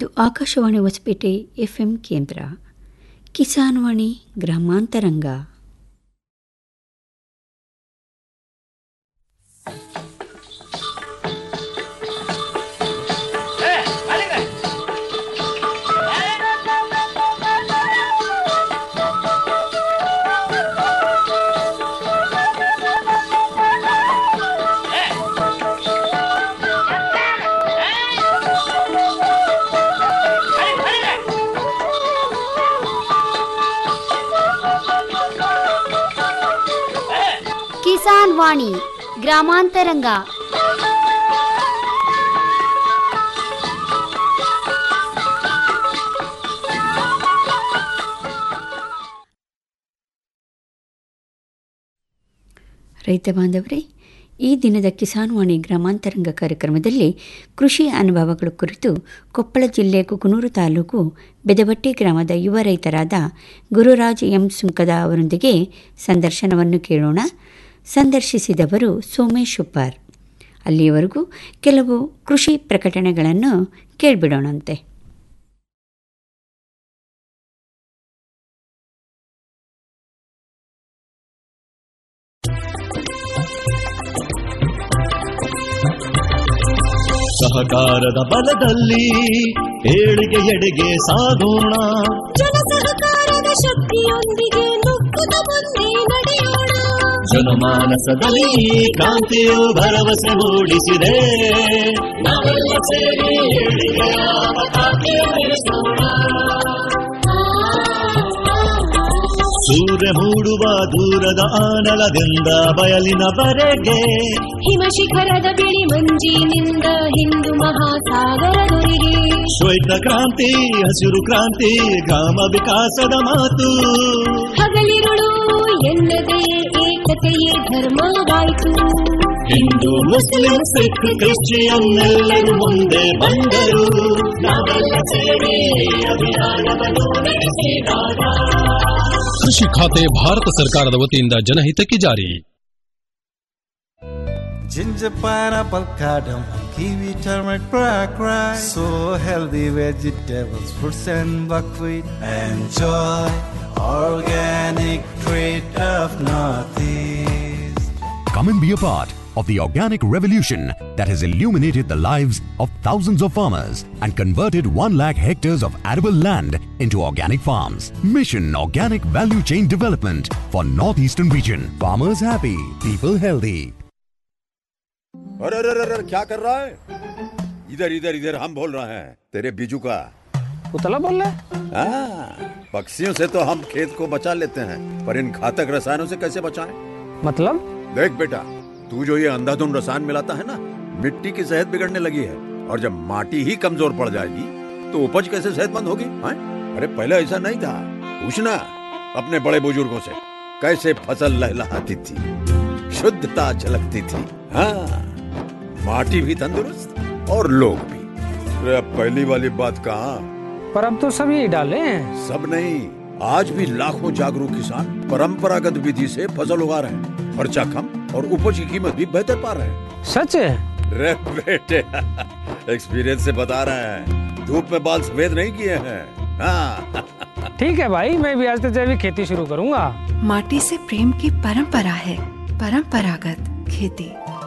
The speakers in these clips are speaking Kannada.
ಇದು ಆಕಾಶವಾಣಿ ಹೊಸಪೇಟೆ ಎಫ್ಎಂ ಕೇಂದ್ರ ಕಿಸಾನ್ ವಾಣಿ ಗ್ರಾಮಾಂತರಂಗ ಕಿಸಾನ್ ವಾಣಿ ಗ್ರಾಮಾಂತರಂಗ ರೈತ ಬಾಂಧವರೇ ಈ ದಿನದ ಕಿಸಾನ್ ವಾಣಿ ಗ್ರಾಮಾಂತರಂಗ ಕಾರ್ಯಕ್ರಮದಲ್ಲಿ ಕೃಷಿ ಅನುಭವಗಳ ಕುರಿತು ಕೊಪ್ಪಳ ಜಿಲ್ಲೆ ಕುಕನೂರು ತಾಲೂಕು ಬೆದಬಟ್ಟಿ ಗ್ರಾಮದ ಯುವ ರೈತರಾದ ಗುರುರಾಜ್ ಎಂ ಸುಂಕದ ಅವರೊಂದಿಗೆ ಸಂದರ್ಶನವನ್ನು ಕೇಳೋಣ ಸಂದರ್ಶಿಸಿದವರು ಸೋಮೇಶ್ ಉಪ್ಪಾರ್ ಅಲ್ಲಿಯವರೆಗೂ ಕೆಲವು ಕೃಷಿ ಪ್ರಕಟಣೆಗಳನ್ನು ಕೇಳಿಬಿಡೋಣಂತೆ ಸಹಕಾರದ ಬಲದಲ್ಲಿ ಏಳಿಗೆ ಎಡೆಗೆ ಸಾಗೋಣ ಜನ ಸಹಕಾರದ ಶಕ್ತಿಯೊಂದಿಗೆ ನುಗ್ಗುತ್ತ ಮುಂದೆ ನಡೆಯೋಣ ಜನಮಾನಸದಲ್ಲಿ ಈ ಕ್ರಾಂತಿಯು ಭರವಸೆ ಮೂಡಿಸಿದೆ ನಾವೆಲ್ಲ ಸೇರಿ ಏಳಿಗೆಯ ಪತಾಕೆ ಬೆಳೆಸೋಣ. ಸೂರ್ಯ ಮೂಡುವ ದೂರದ ಆನಲದಿಂದ ಬಯಲಿನವರೆಗೆ ಹಿಮ ಶಿಖರದ ಬಿಳಿ ಮಂಜಿನಿಂದ ಹಿಂದೂ ಮಹಾಸಾಗರದೊರೆಗೆ ಶ್ವೇತ ಕ್ರಾಂತಿ ಹಸಿರು ಕ್ರಾಂತಿ ಗ್ರಾಮ ವಿಕಾಸದ ಮಾತು ಹಗಲಿರುಳು ಎನ್ನದೇ ಏಕತೆಯೇ ಧರ್ಮವಾಯಿತು ಹಿಂದೂ ಮುಸ್ಲಿಂ ಸಿಖ್ ಕ್ರಿಶ್ಚಿಯನ್ ಎಲ್ಲರೂ ಮುಂದೆ ಬಂದರು ನಾವೆಲ್ಲ ಸೇರಿ ಅಭಿಯಾನವನ್ನು ನಡೆಸಿದಾಗ ಕೃಷಿ ಖಾತೆ ಭಾರತ ಸರ್ಕಾರದ ವತಿಯಿಂದ ಜನಹಿತಕ್ಕೆ ಜಾರಿ Ginger, pineapple, cardamom, kiwi, turmeric, black rice. So healthy vegetables, fruits and buckwheat. Enjoy organic treat of Northeast. Come and be a part of the organic revolution that has illuminated the lives of thousands of farmers and converted 1 lakh hectares of arable land into organic farms. Mission Organic Value Chain Development for Northeastern region. Farmers happy, people healthy. अरे अरे अरे अरे, क्या कर रहा है इधर इधर इधर हम बोल रहे हैं तेरे बीजू का उतला बोल रहा है हाँ, पक्षियों से तो हम खेत को बचा लेते हैं पर इन घातक रसायनों से कैसे बचाएं? मतलब देख बेटा तू जो ये अंधाधुंध रसायन मिलाता है ना मिट्टी की सेहत बिगड़ने लगी है और जब माटी ही कमजोर पड़ जाएगी तो उपज कैसे सेहतमंद होगी हाँ? अरे पहले ऐसा नहीं था पूछना अपने बड़े बुजुर्गों से कैसे फसल लहलहाती थी शुद्धता झलकती थी हाँ माटी भी तंदुरुस्त और लोग भी अरे अब पहली वाली बात कहाँ पर अब तो सब यही डाले हैं सब नहीं आज भी लाखों जागरूक किसान परंपरागत विधि से फसल उगा रहे हैं खर्चा कम और उपज की कीमत भी बेहतर पा रहे हैं सच है रे बेटे एक्सपीरियंस से बता रहे हैं धूप में बाल सफेद नहीं किए हैं हाँ ठीक है भाई मैं भी आज से जैविक खेती शुरू करूंगा माटी से प्रेम की परंपरा है परंपरागत खेती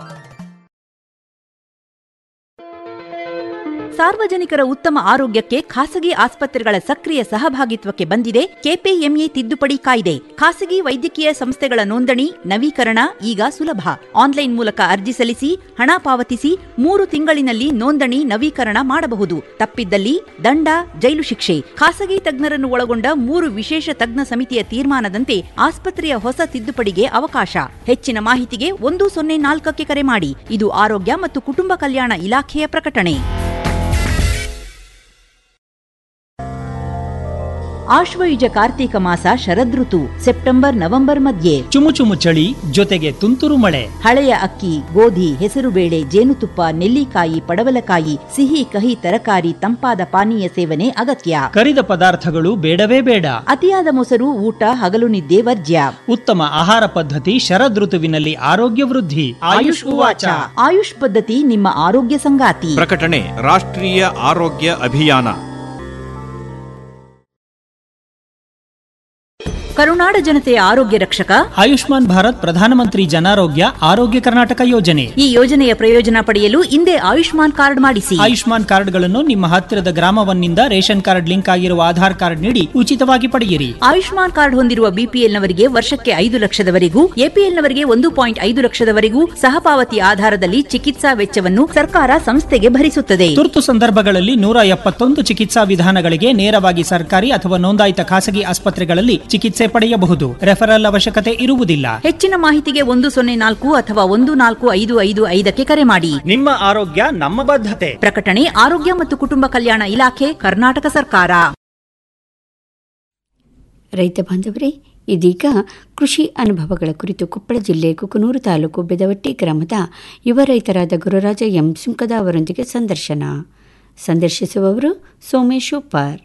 ಸಾರ್ವಜನಿಕರ ಉತ್ತಮ ಆರೋಗ್ಯಕ್ಕೆ ಖಾಸಗಿ ಆಸ್ಪತ್ರೆಗಳ ಸಕ್ರಿಯ ಸಹಭಾಗಿತ್ವಕ್ಕೆ ಬಂದಿದೆ ಕೆಪಿಎಂಇ ತಿದ್ದುಪಡಿ ಕಾಯ್ದೆ ಖಾಸಗಿ ವೈದ್ಯಕೀಯ ಸಂಸ್ಥೆಗಳ ನೋಂದಣಿ ನವೀಕರಣ ಈಗ ಸುಲಭ ಆನ್ಲೈನ್ ಮೂಲಕ ಅರ್ಜಿ ಸಲ್ಲಿಸಿ ಹಣ ಪಾವತಿಸಿ ಮೂರು ತಿಂಗಳಿನಲ್ಲಿ ನೋಂದಣಿ ನವೀಕರಣ ಮಾಡಬಹುದು ತಪ್ಪಿದ್ದಲ್ಲಿ ದಂಡ ಜೈಲು ಶಿಕ್ಷೆ ಖಾಸಗಿ ತಜ್ಞರನ್ನು ಒಳಗೊಂಡ ಮೂರು ವಿಶೇಷ ತಜ್ಞ ಸಮಿತಿಯ ತೀರ್ಮಾನದಂತೆ ಆಸ್ಪತ್ರೆಯ ಹೊಸ ತಿದ್ದುಪಡಿಗೆ ಅವಕಾಶ ಹೆಚ್ಚಿನ ಮಾಹಿತಿಗೆ ಒಂದು ಸೊನ್ನೆ ನಾಲ್ಕಕ್ಕೆ ಕರೆ ಮಾಡಿ ಇದು ಆರೋಗ್ಯ ಮತ್ತು ಕುಟುಂಬ ಕಲ್ಯಾಣ ಇಲಾಖೆಯ ಪ್ರಕಟಣೆ ಆಶ್ವಯುಜ ಕಾರ್ತೀಕ ಮಾಸ ಶರದೃತು ಸೆಪ್ಟೆಂಬರ್ ನವೆಂಬರ್ ಮಧ್ಯೆ ಚುಮು ಚುಮು ಚಳಿ ಜೊತೆಗೆ ತುಂತುರು ಮಳೆ ಹಳೆಯ ಅಕ್ಕಿ ಗೋಧಿ ಹೆಸರುಬೇಳೆ ಜೇನುತುಪ್ಪ ನೆಲ್ಲಿಕಾಯಿ ಪಡವಲಕಾಯಿ ಸಿಹಿ ಕಹಿ ತರಕಾರಿ ತಂಪಾದ ಪಾನೀಯ ಸೇವನೆ ಅಗತ್ಯ ಕರಿದ ಪದಾರ್ಥಗಳು ಬೇಡವೇ ಬೇಡ ಅತಿಯಾದ ಮೊಸರು ಊಟ ಹಗಲು ನಿದ್ದೆ ವರ್ಜ್ಯ ಉತ್ತಮ ಆಹಾರ ಪದ್ಧತಿ ಶರದೃತುವಿನಲ್ಲಿ ಆರೋಗ್ಯ ವೃದ್ಧಿ ಆಯುಷ್ ಉವಾಚ ಆಯುಷ್ ಪದ್ಧತಿ ನಿಮ್ಮ ಆರೋಗ್ಯ ಸಂಗಾತಿ ಪ್ರಕಟಣೆ ರಾಷ್ಟ್ರೀಯ ಆರೋಗ್ಯ ಅಭಿಯಾನ ಕರುನಾಡ ಜನತೆಯ ಆರೋಗ್ಯ ರಕ್ಷಕ ಆಯುಷ್ಮಾನ್ ಭಾರತ್ ಪ್ರಧಾನಮಂತ್ರಿ ಜನಾರೋಗ್ಯ ಆರೋಗ್ಯ ಕರ್ನಾಟಕ ಯೋಜನೆ ಈ ಯೋಜನೆಯ ಪ್ರಯೋಜನ ಪಡೆಯಲು ಹಿಂದೆ ಆಯುಷ್ಮಾನ್ ಕಾರ್ಡ್ ಮಾಡಿಸಿ ಆಯುಷ್ಮಾನ್ ಕಾರ್ಡ್ಗಳನ್ನು ನಿಮ್ಮ ಹತ್ತಿರದ ಗ್ರಾಮವನ್ನಿಂದ ರೇಷನ್ ಕಾರ್ಡ್ ಲಿಂಕ್ ಆಗಿರುವ ಆಧಾರ್ ಕಾರ್ಡ್ ನೀಡಿ ಉಚಿತವಾಗಿ ಪಡೆಯಿರಿ ಆಯುಷ್ಮಾನ್ ಕಾರ್ಡ್ ಹೊಂದಿರುವ ಬಿಪಿಎಲ್ನವರಿಗೆ ವರ್ಷಕ್ಕೆ ಐದು ಲಕ್ಷದವರೆಗೂ ಎಪಿಎಲ್ನವರಿಗೆ ಒಂದು ಪಾಯಿಂಟ್ ಐದು ಲಕ್ಷದವರೆಗೂ ಸಹಪಾವತಿ ಆಧಾರದಲ್ಲಿ ಚಿಕಿತ್ಸಾ ವೆಚ್ಚವನ್ನು ಸರ್ಕಾರ ಸಂಸ್ಥೆಗೆ ಭರಿಸುತ್ತದೆ ತುರ್ತು ಸಂದರ್ಭಗಳಲ್ಲಿ ನೂರ ಎಪ್ಪತ್ತೊಂದು ಚಿಕಿತ್ಸಾ ವಿಧಾನಗಳಿಗೆ ನೇರವಾಗಿ ಸರ್ಕಾರಿ ಅಥವಾ ನೋಂದಾಯಿತ ಖಾಸಗಿ ಆಸ್ಪತ್ರೆಗಳಲ್ಲಿ ಚಿಕಿತ್ಸೆ ಪಡೆಯಬಹುದು ರೆಫರಲ್ ಅವಶ್ಯಕತೆ ಇರುವುದಿಲ್ಲ ಹೆಚ್ಚಿನ ಮಾಹಿತಿಗೆ ಒಂದು ಸೊನ್ನೆ ನಾಲ್ಕು ಅಥವಾ ಒಂದು ನಾಲ್ಕು ಐದು ಐದು ಐದಕ್ಕೆ ಕರೆ ಮಾಡಿ ನಿಮ್ಮ ಆರೋಗ್ಯ ನಮ್ಮ ಬದ್ಧತೆ ಪ್ರಕಟಣೆ ಆರೋಗ್ಯ ಮತ್ತು ಕುಟುಂಬ ಕಲ್ಯಾಣ ಇಲಾಖೆ ಕರ್ನಾಟಕ ಸರ್ಕಾರ ರೈತ ಬಾಂಧವರೇ ಇದೀಗ ಕೃಷಿ ಅನುಭವಗಳ ಕುರಿತು ಕೊಪ್ಪಳ ಜಿಲ್ಲೆ ಕುಕನೂರು ತಾಲೂಕು ಬೆದವಟ್ಟಿ ಗ್ರಾಮದ ಯುವ ರೈತರಾದ ಗುರುರಾಜ ಎಂ ಸುಂಕದ ಅವರೊಂದಿಗೆ ಸಂದರ್ಶನ ಸಂದರ್ಶಿಸುವವರು ಸೋಮೇಶ್ ಉಪ್ಪಾರ್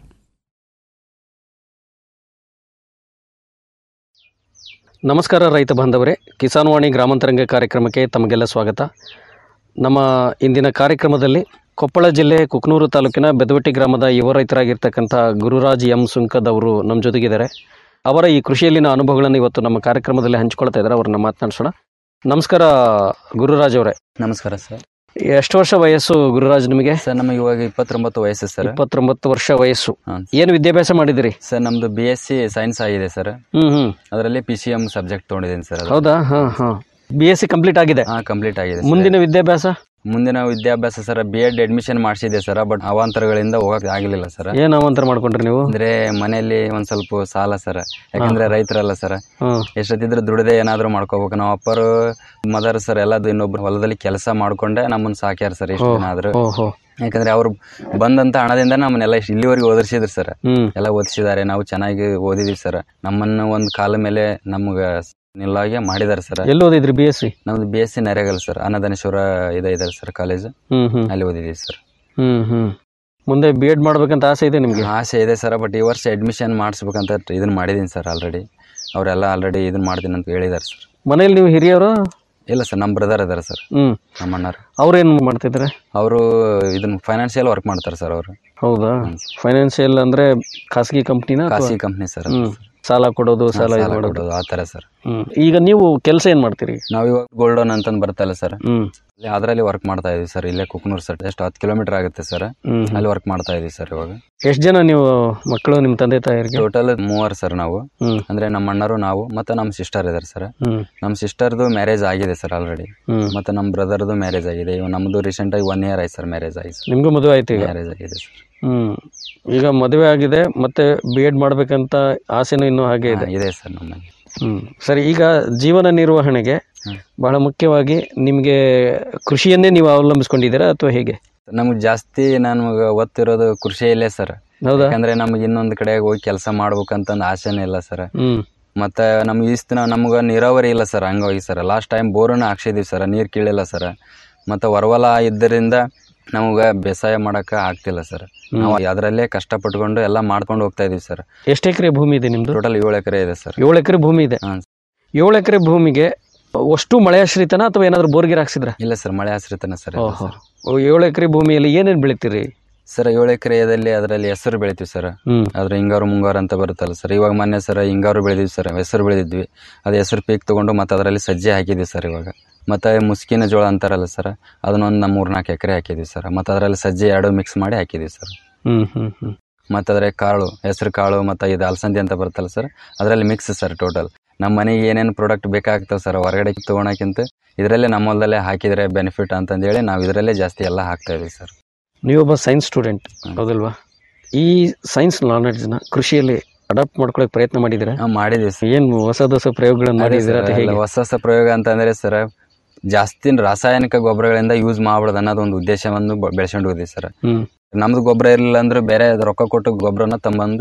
ನಮಸ್ಕಾರ ರೈತ ಬಾಂಧವರೇ ಕಿಸಾನ್ ವಾಣಿ ಗ್ರಾಮಾಂತರಂಗ ಕಾರ್ಯಕ್ರಮಕ್ಕೆ ತಮಗೆಲ್ಲ ಸ್ವಾಗತ ನಮ್ಮ ಇಂದಿನ ಕಾರ್ಯಕ್ರಮದಲ್ಲಿ ಕೊಪ್ಪಳ ಜಿಲ್ಲೆ ಕುಕ್ನೂರು ತಾಲೂಕಿನ ಬೆದವಟ್ಟಿ ಗ್ರಾಮದ ಯುವ ರೈತರಾಗಿರ್ತಕ್ಕಂಥ ಗುರುರಾಜ್ ಎಂ ಸುಂಕದ್ ಅವರು ನಮ್ಮ ಜೊತೆಗಿದ್ದಾರೆ ಅವರ ಈ ಕೃಷಿಯಲ್ಲಿನ ಅನುಭವಗಳನ್ನು ಇವತ್ತು ನಮ್ಮ ಕಾರ್ಯಕ್ರಮದಲ್ಲಿ ಹಂಚಿಕೊಳ್ತಾ ಇದ್ದಾರೆ ಅವ್ರನ್ನ ಮಾತನಾಡಿಸೋಣ ನಮಸ್ಕಾರ ಗುರುರಾಜ್ ಅವರೇ ನಮಸ್ಕಾರ ಸರ್ ಎಷ್ಟು ವರ್ಷ ವಯಸ್ಸು ಗುರುರಾಜ್ ನಿಮಗೆ ಸರ್ ನಮಗೆ ಇವಾಗ ಇಪ್ಪತ್ತೊಂಬತ್ತು ವಯಸ್ಸು ಸರ್ ಇಪ್ಪತ್ತೊಂಬತ್ತು ವರ್ಷ ವಯಸ್ಸು ಏನು ವಿದ್ಯಾಭ್ಯಾಸ ಮಾಡಿದಿರಿ ಸರ್ ನಮ್ದು ಬಿ ಎಸ್ ಸಿ ಸೈನ್ಸ್ ಆಗಿದೆ ಸರ್ ಹ್ಮ್ ಹ್ಮ್ ಅದರಲ್ಲಿ ಪಿ ಸಿ ಎಂ ಸಬ್ಜೆಕ್ಟ್ ತೊಗೊಂಡಿದ್ದೀನಿ ಸರ್ ಹೌದಾ ಹಾ ಹಾ ಬಿ ಎಸ್ ಸಿ ಕಂಪ್ಲೀಟ್ ಆಗಿದೆ ಹಾ ಕಂಪ್ಲೀಟ್ ಆಗಿದೆ ಮುಂದಿನ ವಿದ್ಯಾಭ್ಯಾಸ ಮುಂದಿನ ವಿದ್ಯಾಭ್ಯಾಸ ಸರ್ ಬಿ ಎಡ್ ಅಡ್ಮಿಷನ್ ಮಾಡಿಸಿದೆ ಸರ್ ಬಟ್ ಅವಾಂತರಗಳಿಂದ ಹೋಗಕ್ ಆಗಲಿಲ್ಲ ಸರ್ ಏನ್ ಅವಾಂತರ ಮಾಡ್ಕೊಂಡ್ರಿ ನೀವು ಅಂದ್ರೆ ಮನೆಯಲ್ಲಿ ಒಂದ್ ಸ್ವಲ್ಪ ಸಾಲ ಸರ್ ಯಾಕಂದ್ರೆ ರೈತರಲ್ಲ ಸರ್ ಹ್ಮ್ ಎಷ್ಟೊತ್ತಿದ್ರೆ ದುಡದೆ ಏನಾದ್ರು ಮಾಡ್ಕೋಬೇಕು ನಾವು ಅಪ್ಪರು ಮದರ್ ಸರ್ ಎಲ್ಲದು ಇನ್ನೊಬ್ರು ಹೊಲದಲ್ಲಿ ಕೆಲಸ ಮಾಡ್ಕೊಂಡೆ ನಮ್ಮನ್ನ ಸಾಕ್ಯಾರ ಸರ್ ಎಷ್ಟು ದಿನ ಆದ್ರು ಓಹೋ ಯಾಕಂದ್ರೆ ಅವ್ರು ಬಂದಂತ ಹಣದಿಂದ ನಮ್ಮನ್ನೆಲ್ಲ ಇಷ್ಟ್ ಇಲ್ಲಿವರೆಗೆ ಓದಿಸಿದ್ರು ಸರ್ ಹ್ಮ್ ಎಲ್ಲ ಓದಿಸಿದ್ದಾರೆ ನಾವು ಚೆನ್ನಾಗಿ ಓದಿದೀವಿ ಸರ್ ನಮ್ಮನ್ನ ಒಂದ್ ಕಾಲ ಮೇಲೆ ನಮ್ಗ ನಿಲ್ಲಾಗೆ ಮಾಡಿದಾರೆ ಸರ್ ಎಲ್ಲಿ ಓದಿದ್ರಿ ಬಿ ಎಸ್ ಸಿ ನಮ್ದು B S C Naregal sir Annadaneshwara ಇದೆ ಇದೆ ಸರ್ ಕಾಲೇಜ್ ಹ್ಮ್ ಹ್ಮ್ ಅಲ್ಲಿ ಓದಿದೀವಿ ಸರ್ ಹ್ಮ್ ಹ್ಮ್ ಮುಂದೆ ಬಿ ಎಡ್ ಮಾಡ್ಬೇಕಂತ ಆಸೆ ಇದೆ ನಿಮ್ಗೆ ಆಸೆ ಇದೆ ಸರ್ ಬಟ್ ಈ ವರ್ಷ ಅಡ್ಮಿಷನ್ ಮಾಡಿಸ್ಬೇಕಂತ ಇದನ್ನ ಮಾಡಿದೀನಿ ಸರ್ ಆಲ್ರೆಡಿ ಅವರೆಲ್ಲ ಆಲ್ರೆಡಿ ಇದನ್ನ ಮಾಡ್ತೀನಿ ಅಂತ ಹೇಳಿದಾರೆ ಸರ್ ಮನೇಲಿ ನೀವು ಹಿರಿಯವರು ಇಲ್ಲ ಸರ್ ನಮ್ಮ ಬ್ರದರ್ ಇದಾರೆ ಸರ್ ಹ್ಮ್ ನಮ್ಮ ಅಣ್ಣರು ಅವ್ರೇನ್ ಮಾಡ್ತಿದ್ದಾರೆ ಅವರು ಇದನ್ನ ಫೈನಾನ್ಷಿಯಲ್ ವರ್ಕ್ ಮಾಡ್ತಾರೆ ಸರ್ ಅವರು ಹೌದಾ ಫೈನಾನ್ಷಿಯಲ್ ಅಂದ್ರೆ ಖಾಸಗಿ ಕಂಪ್ನಿನ ಖಾಸಗಿ ಕಂಪ್ನಿ ಸರ್ ಹ್ಮ್ ಸಾಲ ಕೊಡೋದು ಸಾಲ ಇದು ಮಾಡೋದು ಕೊಡೋದು ಆ ಥರ ಸರ್ ಹ್ಮ್ ಈಗ ನೀವು ಕೆಲಸ ಏನ್ ಮಾಡ್ತೀರಿ ನಾವು ಇವಾಗ ಗೋಲ್ಡನ್ ಅಂತಂದು ಬರ್ತಲ್ಲ ಸರ್ ಹ್ಮ್ ಅದರಲ್ಲಿ ವರ್ಕ್ ಮಾಡ್ತಾ ಇದೀವಿ ಸರ್ ಇಲ್ಲೇ ಕುಕ್ನೂರ್ ಸರ್ ಎಷ್ಟು ಹತ್ತು ಕಿಲೋಮೀಟರ್ ಆಗುತ್ತೆ ಸರ್ ಹ್ಮ್ ಅಲ್ಲಿ ವರ್ಕ್ ಮಾಡ್ತಾ ಇದೀವಿ ಸರ್ ಇವಾಗ ಎಷ್ಟು ಜನ ನೀವು ಮಕ್ಕಳು ನಿಮ್ಮ ತಂದೆ ತಾಯಿಯರಿಗೆ ಟೋಟಲ್ ಮೂವರು ಸರ್ ನಾವು ಹ್ಮ್ ಅಂದ್ರೆ ನಮ್ಮ ಅಣ್ಣರು ನಾವು ಮತ್ತೆ ನಮ್ಮ ಸಿಸ್ಟರ್ ಇದಾರೆ ಸರ್ ಹ್ಮ್ ನಮ್ಮ ಸಿಸ್ಟರ್ದು ಮ್ಯಾರೇಜ್ ಆಗಿದೆ ಸರ್ ಆಲ್ರೆಡಿ ಹ್ಮ್ ಮತ್ತೆ ನಮ್ಮ ಬ್ರದರ್ದು ಮ್ಯಾರೇಜ್ ಆಗಿದೆ ಇವಾಗ ನಮ್ಮದು ರೀಸೆಂಟ್ ಆಗಿ ಒನ್ ಇಯರ್ ಆಯ್ತು ಸರ್ ಮ್ಯಾರೇಜ್ ಆಗಿ ಸರ್ ನಿಮ್ಗೂ ಮದುವೆ ಆಯ್ತು ಈಗ ಮ್ಯಾರೇಜ್ ಆಗಿದೆ ಸರ್ ಹ್ಮ್ ಈಗ ಮದುವೆ ಆಗಿದೆ ಮತ್ತೆ ಬಿ ಎಡ್ ಮಾಡ್ಬೇಕಂತ ಆಸೆನೂ ಇನ್ನೂ ಹಾಗೆ ಇದೆ ಇದೆ ಸರ್ ನಮ್ಮಲ್ಲಿ ಹ್ಮ್ ಸರಿ ಈಗ ಜೀವನ ನಿರ್ವಹಣೆಗೆ ಹ್ಮ್. ಬಹಳ ಮುಖ್ಯವಾಗಿ ನಿಮಗೆ ಕೃಷಿಯನ್ನೇ ನೀವು ಅವಲಂಬಿಸ್ಕೊಂಡಿದ್ದೀರಾ ಅಥವಾ ಹೇಗೆ ನಮ್ಗೆ ಜಾಸ್ತಿ ನನ್ಗೆ ಒತ್ತಿರೋದು ಕೃಷಿಯಲ್ಲೇ ಸರ್ ಹೌದಾ ಯಾಕಂದ್ರೆ ನಮ್ಗೆ ಇನ್ನೊಂದು ಕಡೆ ಹೋಗಿ ಕೆಲಸ ಮಾಡ್ಬೇಕಂತಂದು ಆಸೆನೇ ಇಲ್ಲ ಸರ್ ಹ್ಮ್ ಮತ್ತೆ ನಮ್ಗೆ ಇಷ್ಟು ದಿನ ನಮ್ಗೆ ನೀರಾವರಿ ಇಲ್ಲ ಸರ್ ಹಂಗಾಗಿ ಸರ್ ಲಾಸ್ಟ್ ಟೈಮ್ ಬೋರನ್ನ ಹಾಕ್ಸಿದೀವಿ ಸರ್ ನೀರು ಕೀಳಿಲ್ಲ ಸರ್ ಮತ್ತು ಹೊರವಲ ಇದ್ದರಿಂದ ನಮ್ಗೆ ಬೇಸಾಯ ಮಾಡಕ್ಕೆ ಆಗ್ತಿಲ್ಲ ಸರ್ ನಾವು ಅದರಲ್ಲೇ ಕಷ್ಟಪಟ್ಕೊಂಡು ಎಲ್ಲ ಮಾಡ್ಕೊಂಡು ಹೋಗ್ತಾ ಇದೀವಿ ಸರ್ ಎಷ್ಟು ಎಕರೆ ಭೂಮಿ ಇದೆ ನಿಮ್ದು ಟೋಟಲ್ ಏಳು ಎಕರೆ ಇದೆ ಸರ್ ಏಳು ಎಕರೆ ಭೂಮಿ ಇದೆ ಹಾಂ ಏಳು ಎಕರೆ ಭೂಮಿಗೆ ಅಷ್ಟು ಮಳೆ ಆಶ್ರಿತನ ಅಥವಾ ಏನಾದ್ರು ಬೋರ್ಗಿರ್ ಹಾಕ್ಸಿದ್ರ ಇಲ್ಲ ಸರ್ ಮಳೆ ಆಶ್ರಿತನ ಸರ್ ಇದು ಓಹೋ ಸರ್. ಏಳು ಎಕರೆ ಭೂಮಿಯಲ್ಲಿ ಏನೇನು ಬೆಳಿತೀರಿ ಸರ್ ಏಳು ಎಕರೆಯಲ್ಲಿ ಅದರಲ್ಲಿ ಹೆಸರು ಬೆಳಿತೀವಿ ಸರ್ ಹ್ಮ್ ಅದ್ರ ಹಿಂಗಾರು ಮುಂಗಾರು ಅಂತ ಬರುತ್ತಲ್ಲ ಸರ್ ಇವಾಗ ಮೊನ್ನೆ ಸರ್ ಹಿಂಗಾರು ಬೆಳೆದಿದ್ವಿ ಸರ್ ಹೆಸರು ಬೆಳೆದಿದ್ವಿ ಅದು ಹೆಸರು ಪೀಕ್ ತಗೊಂಡು ಮತ್ತೆ ಅದರಲ್ಲಿ ಸಜ್ಜೆ ಹಾಕಿದ್ವಿ ಸರ್ ಇವಾಗ ಮತ್ತೆ ಮುಸ್ಕಿನ ಜೋಳ ಅಂತಾರಲ್ಲ ಸರ್ ಅದನ್ನೊಂದು ನಮ್ಮ ಮೂರ್ನಾಲ್ಕು ಎಕರೆ ಹಾಕಿದ್ವಿ ಸರ್ ಮತ್ತೆ ಅದರಲ್ಲಿ ಸಜ್ಜೆ ಎರಡು ಮಿಕ್ಸ್ ಮಾಡಿ ಹಾಕಿದ್ವಿ ಸರ್ ಹ್ಮ್ ಹ್ಮ್ ಹ್ಮ್ ಮತ್ತು ಅದರ ಕಾಳು ಹೆಸರು ಕಾಳು ಮತ್ತು ಇದು ಅಲಸಂದಿ ಅಂತ ಬರುತ್ತಲ್ಲ ಸರ್ ಅದರಲ್ಲಿ ಮಿಕ್ಸ್ ಸರ್ ಟೋಟಲ್ ನಮ್ಮ ಮನೆಗೆ ಏನೇನು ಪ್ರಾಡಕ್ಟ್ ಬೇಕಾಗ್ತವೆ ಸರ್ ಹೊರಗಡೆ ತೊಗೊಳಕ್ಕಿಂತ ಇದರಲ್ಲೇ ನಮ್ಮ ಹೊಲದಲ್ಲೇ ಹಾಕಿದರೆ ಬೆನಿಫಿಟ್ ಅಂತಂದೇಳಿ ನಾವು ಇದರಲ್ಲೇ ಜಾಸ್ತಿ ಎಲ್ಲ ಹಾಕ್ತಾ ಇದೀವಿ ಸರ್ ನೀವೊಬ್ಬ ಸೈನ್ಸ್ ಸ್ಟೂಡೆಂಟ್ ಹೌದಲ್ವಾ ಈ ಸೈನ್ಸ್ ನಾಲೆಡ್ಜ್ನ ಕೃಷಿಯಲ್ಲಿ ಅಡಾಪ್ಟ್ ಮಾಡ್ಕೊಳಕ್ ಪ್ರಯತ್ನ ಮಾಡಿದ್ದೀರಾ ನಾವು ಮಾಡಿದ್ದೀವಿ ಸರ್ ಏನು ಹೊಸ ಹೊಸ ಪ್ರಯೋಗಗಳನ್ನು ಅದೇ ಮಾಡಿದ್ದೀರಾ ಸರ್, ಅಥವಾ ಎಲ್ಲ ಹೇಗೆ ಹೊಸ ಹೊಸ ಪ್ರಯೋಗ ಅಂತಂದ್ರೆ ಸರ್ ಜಾಸ್ತಿ ರಾಸಾಯನಿಕ ಗೊಬ್ಬರಗಳಿಂದ ಯೂಸ್ ಮಾಡಬಾರ್ದು ಅನ್ನೋದು ಒಂದು ಉದ್ದೇಶವನ್ನು ಬ- ಬೆಳ್ಸ್ಕೊಂಡು ಹೋಗಿದ್ದೀವಿ ಸರ್ ಹ್ಮ್ ನಮ್ದು ಗೊಬ್ಬರ ಇರಲಿಲ್ಲ ಅಂದ್ರೆ ಬೇರೆ ರೊಕ್ಕ ಕೊಟ್ಟು ಗೊಬ್ಬರನ ತಮ್ಮಂದು